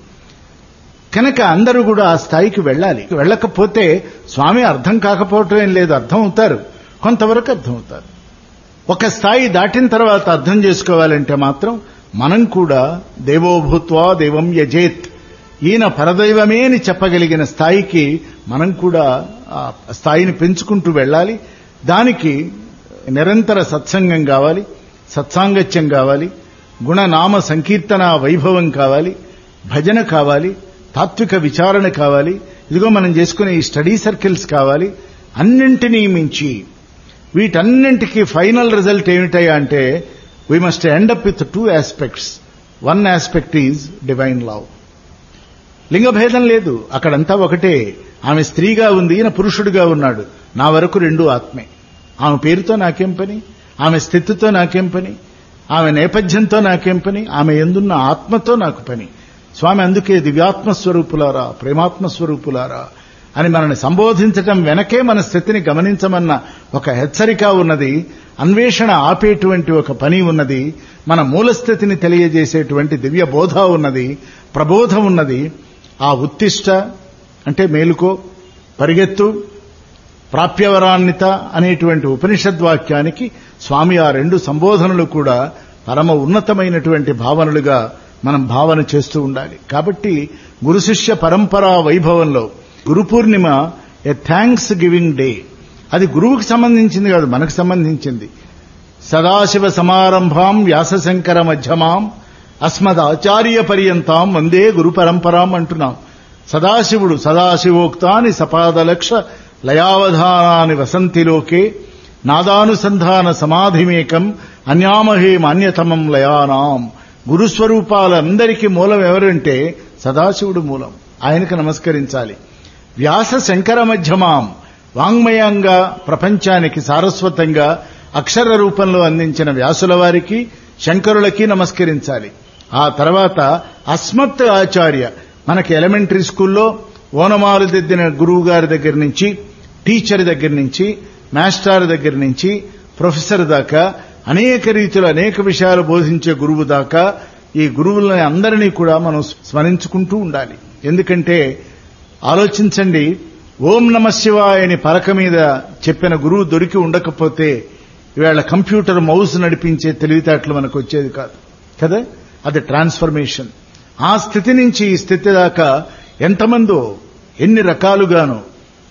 కనుక అందరూ కూడా ఆ స్థాయికి వెళ్ళాలి వెళ్ళకపోతే స్వామి అర్థం కాకపోవటం ఏం లేదు అర్థం అవుతారు కొంతవరకు అర్థం అవుతారు ఒక స్థాయి దాటిన తర్వాత అర్థం చేసుకోవాలంటే మాత్రం మనం కూడా దేవోభూత్వా దేవం యజేత్ ఈయన పరదైవమే అని చెప్పగలిగిన స్థాయికి మనం కూడా ఆ స్థాయిని పెంచుకుంటూ వెళ్ళాలి దానికి నిరంతర సత్సంగం కావాలి సత్సాంగత్యం కావాలి గుణనామ సంకీర్తన వైభవం కావాలి భజన కావాలి తాత్విక విచారణ కావాలి ఇదిగో మనం చేసుకునే ఈ స్టడీ సర్కిల్స్ కావాలి అన్నింటినీ మించి వీటన్నింటికి ఫైనల్ రిజల్ట్ ఏమిటయ్యా అంటే we must end up with two aspects one aspect is divine love లింగభేదం లేదు అక్కడంతా ఒకటే ఆమె స్త్రీగా ఉంది ఈయన పురుషుడిగా ఉన్నాడు నా వరకు రెండు ఆత్మే ఆమె పేరుతో నాకేం పని ఆమె స్థితితో నాకేం పని ఆమె నేపథ్యంతో నాకేం పని ఆమె ఎందున్న ఆత్మతో నాకు పని స్వామి అందుకే దివ్యాత్మ స్వరూపులారా ప్రేమాత్మ స్వరూపులారా అని మనల్ని సంబోధించటం వెనకే మన స్థితిని గమనించమన్న ఒక హెచ్చరిక ఉన్నది అన్వేషణ ఆపేటువంటి ఒక పని ఉన్నది మన మూలస్థితిని తెలియజేసేటువంటి దివ్య బోధ ఉన్నది ప్రబోధం ఉన్నది ఆ ఉత్తిష్ట అంటే మేలుకో పరిగెత్తు ప్రాప్యవరాన్నిత అనేటువంటి ఉపనిషద్వాక్యానికి స్వామి ఆ రెండు సంబోధనలు కూడా పరమ ఉన్నతమైనటువంటి భావనలుగా మనం భావన చేస్తూ ఉండాలి కాబట్టి గురు శిష్య పరంపరా వైభవంలో Guru Purnima a thanksgiving day అది గురువుకి సంబంధించింది కాదు మనకు సంబంధించింది సదాశివ సమారంభాం వ్యాసశంకర మధ్యమాం అస్మద్ ఆచార్య పర్యంతాం వందే గురు పరంపరాం అంటున్నాం సదాశివుడు సదాశివోక్తాని సపాదలక్ష లయావధానాని వసంతిలోకే నాదానుసంధాన సమాధిమేకం అన్యామహే మాన్యతమం లయానాం గురుస్వరూపాలందరికీ మూలం ఎవరంటే సదాశివుడు మూలం ఆయనకు నమస్కరించాలి వ్యాస శంకర మధ్యమాం వాంగ్మయంగా ప్రపంచానికి సారస్వతంగా అక్షర రూపంలో అందించిన వ్యాసుల వారికి శంకరులకి నమస్కరించాలి ఆ తర్వాత అస్మత్ ఆచార్య మనకి ఎలిమెంటరీ స్కూల్లో ఓనమాలు దిద్దిన గురువు గారి దగ్గర నుంచి టీచర్ దగ్గర నుంచి మాస్టర్ దగ్గర నుంచి ప్రొఫెసర్ దాకా అనేక రీతిలో అనేక విషయాలు బోధించే గురువు దాకా ఈ గురువులని అందరినీ కూడా మనం స్మరించుకుంటూ ఉండాలి ఎందుకంటే ఆలోచించండి ఓం నమ శివాయ అని పలక మీద చెప్పిన గురువు దొరికి ఉండకపోతే ఇవాళ కంప్యూటర్ మౌస్ నడిపించే తెలివితేటలు మనకు వచ్చేది కాదు కదా అది ట్రాన్స్ఫర్మేషన్ ఆ స్థితి నుంచి ఈ స్థితి దాకా ఎంతమందో ఎన్ని రకాలుగానో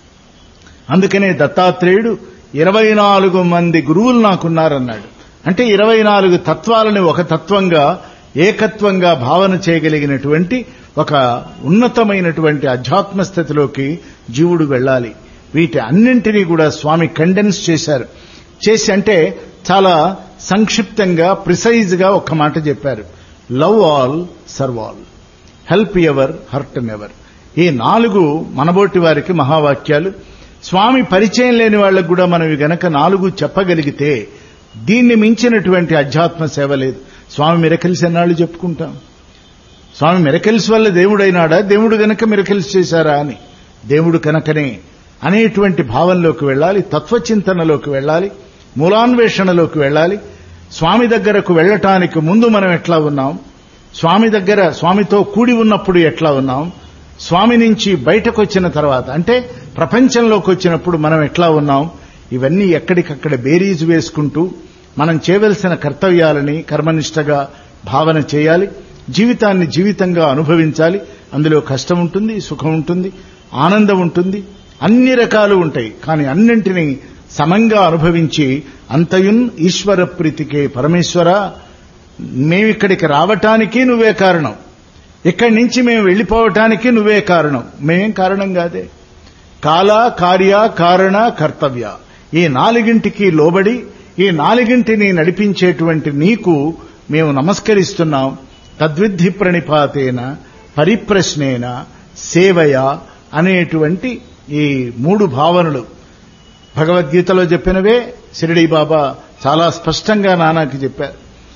అందుకనే దత్తాత్రేయుడు ఇరవై నాలుగు మంది గురువులు నాకున్నారన్నాడు అంటే ఇరవై నాలుగు తత్వాలని ఒక తత్వంగా ఏకత్వంగా భావన చేయగలిగినటువంటి ఒక ఉన్నతమైనటువంటి అధ్యాత్మ స్థితిలోకి జీవుడు వెళ్ళాలి వీటి అన్నింటినీ కూడా స్వామి కండెన్స్ చేశారు చేసి అంటే చాలా సంక్షిప్తంగా ప్రిసైజ్ గా ఒక్క మాట చెప్పారు love all serve all help ever hurt never ఈ నాలుగు మనబోటి వారికి మహావాక్యాలు స్వామి పరిచయం లేని వాళ్ళకు కూడా మనం గనక నాలుగు చెప్పగలిగితే దీన్ని మించినటువంటి అధ్యాత్మ సేవ లేదు స్వామి మిరకల్స్ ఎన్నాళ్ళు చెప్పుకుంటాం స్వామి మిరకల్స్ వల్ల దేవుడైనాడా దేవుడు గనక మిరకల్స్ చేశారా అని దేవుడు కనుకనే అనేటువంటి భావంలోకి వెళ్ళాలి తత్వచింతనలోకి వెళ్ళాలి మూలాన్వేషణలోకి వెళ్ళాలి స్వామి దగ్గరకు వెళ్ళటానికి ముందు మనం ఎట్లా ఉన్నాం స్వామి దగ్గర స్వామితో కూడి ఉన్నప్పుడు ఎట్లా ఉన్నాం స్వామి నుంచి బయటకు వచ్చిన తర్వాత అంటే ప్రపంచంలోకి వచ్చినప్పుడు మనం ఎట్లా ఉన్నాం ఇవన్నీ ఎక్కడికక్కడ బేరీజు వేసుకుంటూ మనం చేయవలసిన కర్తవ్యాలని కర్మనిష్టగా భావన చేయాలి జీవితాన్ని జీవితంగా అనుభవించాలి అందులో కష్టం ఉంటుంది సుఖం ఉంటుంది ఆనందం ఉంటుంది అన్ని రకాలు ఉంటాయి కానీ అన్నింటినీ సమంగా అనుభవించి అంతయున్ ఈశ్వర ప్రీతికే పరమేశ్వర మేమిక్కడికి రావటానికి నువ్వే కారణం ఇక్కడి నుంచి మేము వెళ్లిపోవటానికి నువ్వే కారణం మేమేం కారణం కాదే కాల కార్య కారణ కర్తవ్య ఈ నాలుగింటికి లోబడి ఈ నాలుగింటిని నడిపించేటువంటి నీకు మేము నమస్కరిస్తున్నాం తద్విద్ధి ప్రణిపాతేన పరిప్రశ్నేన సేవయ అనేటువంటి ఈ మూడు భావనలు భగవద్గీతలో చెప్పినవే షిరిడి బాబా చాలా స్పష్టంగా నానాకి చెప్పారు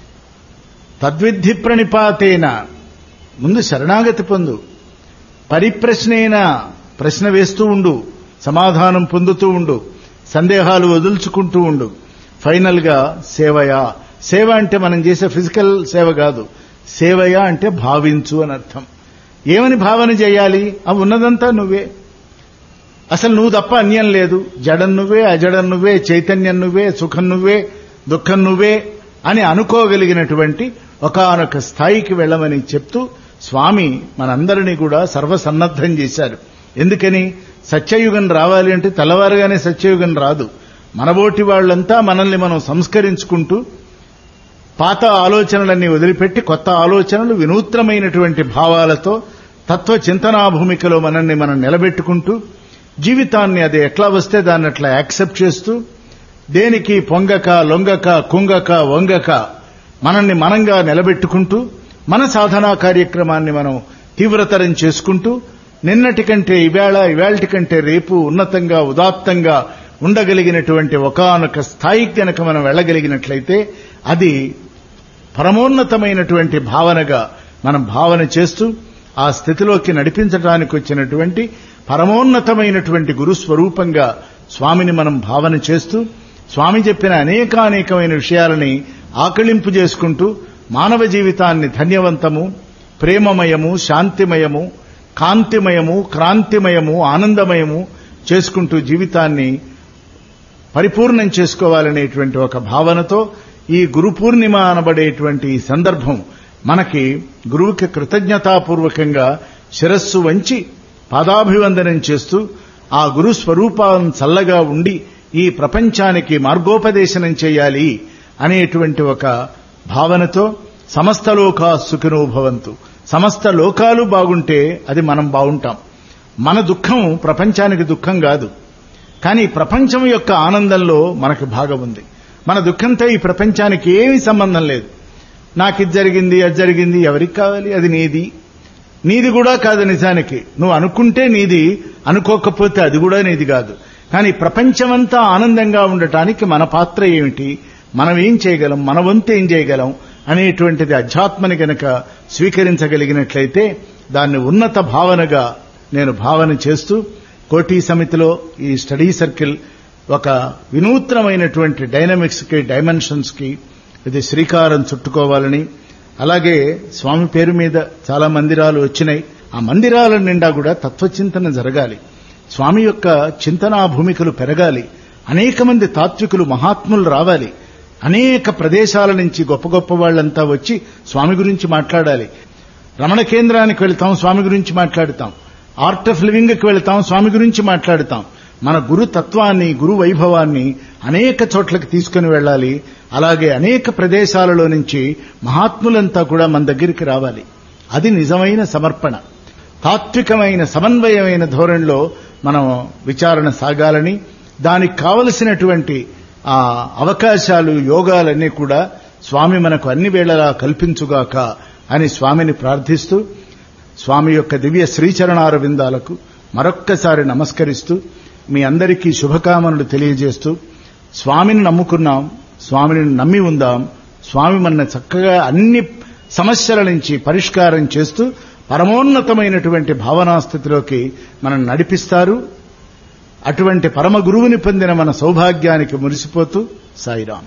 తద్విద్ధి ప్రణిపాతేన ముందు శరణాగతి పొందు పరిప్రశ్నేన ప్రశ్న వేస్తూ ఉండు సమాధానం పొందుతూ ఉండు సందేహాలు వదులుచుకుంటూ ఉండు ఫైనల్ గా సేవయా సేవ అంటే మనం చేసే ఫిజికల్ సేవ కాదు సేవయ అంటే భావించు అని అర్థం ఏమని భావన చేయాలి అవి ఉన్నదంతా నువ్వే అసలు నువ్వు తప్ప అన్యం లేదు జడం నువ్వే అజడం నువ్వే చైతన్యం నువ్వే సుఖం నువ్వే దుఃఖం నువ్వే అని అనుకోగలిగినటువంటి ఒకనొక స్థాయికి వెళ్ళమని చెప్తూ స్వామి మనందరినీ కూడా సర్వసన్నద్ధం చేశారు ఎందుకని సత్యయుగం రావాలి అంటే తెల్లవారుగానే సత్యయుగం రాదు మనబోటి వాళ్ళంతా మనల్ని మనం సంస్కరించుకుంటూ పాత ఆలోచనలన్నీ వదిలిపెట్టి కొత్త ఆలోచనలు వినూత్నమైనటువంటి భావాలతో తత్వ చింతనా భూమికలో మనల్ని మనం నిలబెట్టుకుంటూ జీవితాన్ని అది ఎట్లా వస్తే దాన్ని అట్లా యాక్సెప్ట్ చేస్తూ దేనికి పొంగక లొంగక కుంగక వంగక మనల్ని మనంగా నిలబెట్టుకుంటూ మన సాధనా కార్యక్రమాన్ని మనం తీవ్రతరం చేసుకుంటూ నిన్నటి కంటే ఇవాళ ఇవాళటి కంటే రేపు ఉన్నతంగా ఉదాత్తంగా ఉండగలిగినటువంటి ఒకనొక స్థాయికి కనుక మనం వెళ్ళగలిగినట్లయితే అది పరమోన్నతమైనటువంటి భావనగా మనం భావన చేస్తూ ఆ స్థితిలోకి నడిపించడానికి వచ్చినటువంటి పరమోన్నతమైనటువంటి గురు స్వరూపంగా స్వామిని మనం భావన చేస్తూ స్వామి చెప్పిన అనేకానేకమైన విషయాలని ఆకళింపు చేసుకుంటూ మానవ జీవితాన్ని ధన్యవంతము ప్రేమమయము శాంతిమయము కాంతిమయము క్రాంతిమయము ఆనందమయము చేసుకుంటూ జీవితాన్ని పరిపూర్ణం చేసుకోవాలనేటువంటి ఒక భావనతో ఈ గురు పూర్ణిమ అనబడేటువంటి ఈ సందర్భం మనకి గురువుకి కృతజ్ఞతాపూర్వకంగా శిరస్సు వంచి పాదాభివందనం చేస్తూ ఆ గురు స్వరూపం చల్లగా ఉండి ఈ ప్రపంచానికి మార్గోపదేశనం చేయాలి అనేటువంటి ఒక భావనతో సమస్త లోకా సుఖినో భవంతు సమస్త లోకాలు బాగుంటే అది మనం బాగుంటాం మన దుఃఖం ప్రపంచానికి దుఃఖం కాదు కానీ ప్రపంచం యొక్క ఆనందంలో మనకు భాగం ఉంది మన దుఃఖంతో ఈ ప్రపంచానికి ఏమీ సంబంధం లేదు నాకు ఇది జరిగింది అది జరిగింది ఎవరికి కావాలి అది నీది నీది కూడా కాదు నిజానికి నువ్వు అనుకుంటే నీది అనుకోకపోతే అది కూడా నీది కాదు కానీ ప్రపంచమంతా ఆనందంగా ఉండటానికి మన పాత్ర ఏమిటి మనం ఏం చేయగలం మన వంతు ఏం చేయగలం అనేటువంటిది అధ్యాత్మని గనక స్వీకరించగలిగినట్లయితే దాన్ని ఉన్నత భావనగా నేను భావన చేస్తూ కోటి సమితిలో ఈ స్టడీ సర్కిల్ ఒక వినూత్నమైనటువంటి డైనమిక్స్ కి డైమెన్షన్స్ కి ఇది శ్రీకారం చుట్టుకోవాలని అలాగే స్వామి పేరు మీద చాలా మందిరాలు వచ్చినాయి ఆ మందిరాల నిండా కూడా తత్వచింతన జరగాలి స్వామి యొక్క చింతనా భూమికలు పెరగాలి అనేక మంది తాత్వికులు మహాత్ములు రావాలి అనేక ప్రదేశాల నుంచి గొప్ప గొప్ప వాళ్ళంతా వచ్చి స్వామి గురించి మాట్లాడాలి రమణ కేంద్రానికి వెళ్తాం స్వామి గురించి మాట్లాడుతాం ఆర్ట్ ఆఫ్ లివింగ్కి వెళ్తాం స్వామి గురించి మాట్లాడుతాం మన గురు తత్వాన్ని గురు వైభవాన్ని అనేక చోట్లకి తీసుకుని వెళ్ళాలి అలాగే అనేక ప్రదేశాలలో నుంచి మహాత్ములంతా కూడా మన దగ్గరికి రావాలి అది నిజమైన సమర్పణ తాత్వికమైన సమన్వయమైన ధోరణిలో మనం విచారణ సాగాలని దానికి కావలసినటువంటి ఆ అవకాశాలు యోగాలన్నీ కూడా స్వామి మనకు అన్ని వేళలా కల్పించుగాక అని స్వామిని ప్రార్థిస్తూ స్వామి యొక్క దివ్య శ్రీచరణార విందాలకు మరొక్కసారి నమస్కరిస్తూ మీ అందరికీ శుభకామనలు తెలియజేస్తూ స్వామిని నమ్ముకున్నాం స్వామిని నమ్మి ఉందాం స్వామి మన చక్కగా అన్ని సమస్యల నుంచి పరిష్కారం చేస్తూ పరమోన్నతమైనటువంటి భావనాస్థితిలోకి మనం నడిపిస్తారు అటువంటి పరమ గురువుని పొందిన మన సౌభాగ్యానికి మురిసిపోతూ సాయిరాం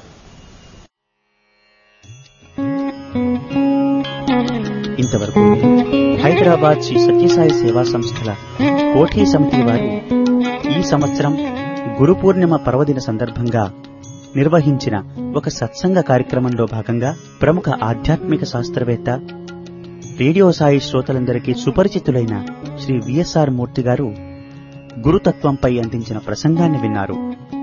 ఇంతవరకు హైదరాబాద్ శ్రీ సత్యసాయి సేవా సంస్థల కోఠీ సమితి వారు ఈ సంవత్సరం గురు పూర్ణిమ పర్వదిన సందర్భంగా నిర్వహించిన ఒక సత్సంగ కార్యక్రమంలో భాగంగా ప్రముఖ ఆధ్యాత్మిక శాస్త్రవేత్త రేడియో సాయి శ్రోతలందరికీ సుపరిచితులైన శ్రీ విఎస్ఆర్ మూర్తి గారు గురుతత్వంపై అందించిన ప్రసంగాన్ని విన్నారు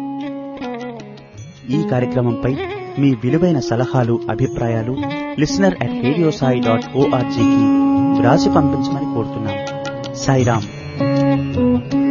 ఈ కార్యక్రమంపై మీ విలువైన సలహాలు అభిప్రాయాలు listener at radio Sai dot ఓఆర్జీకి వ్రాసి పంపించమని కోరుతున్నాం సాయిరామ్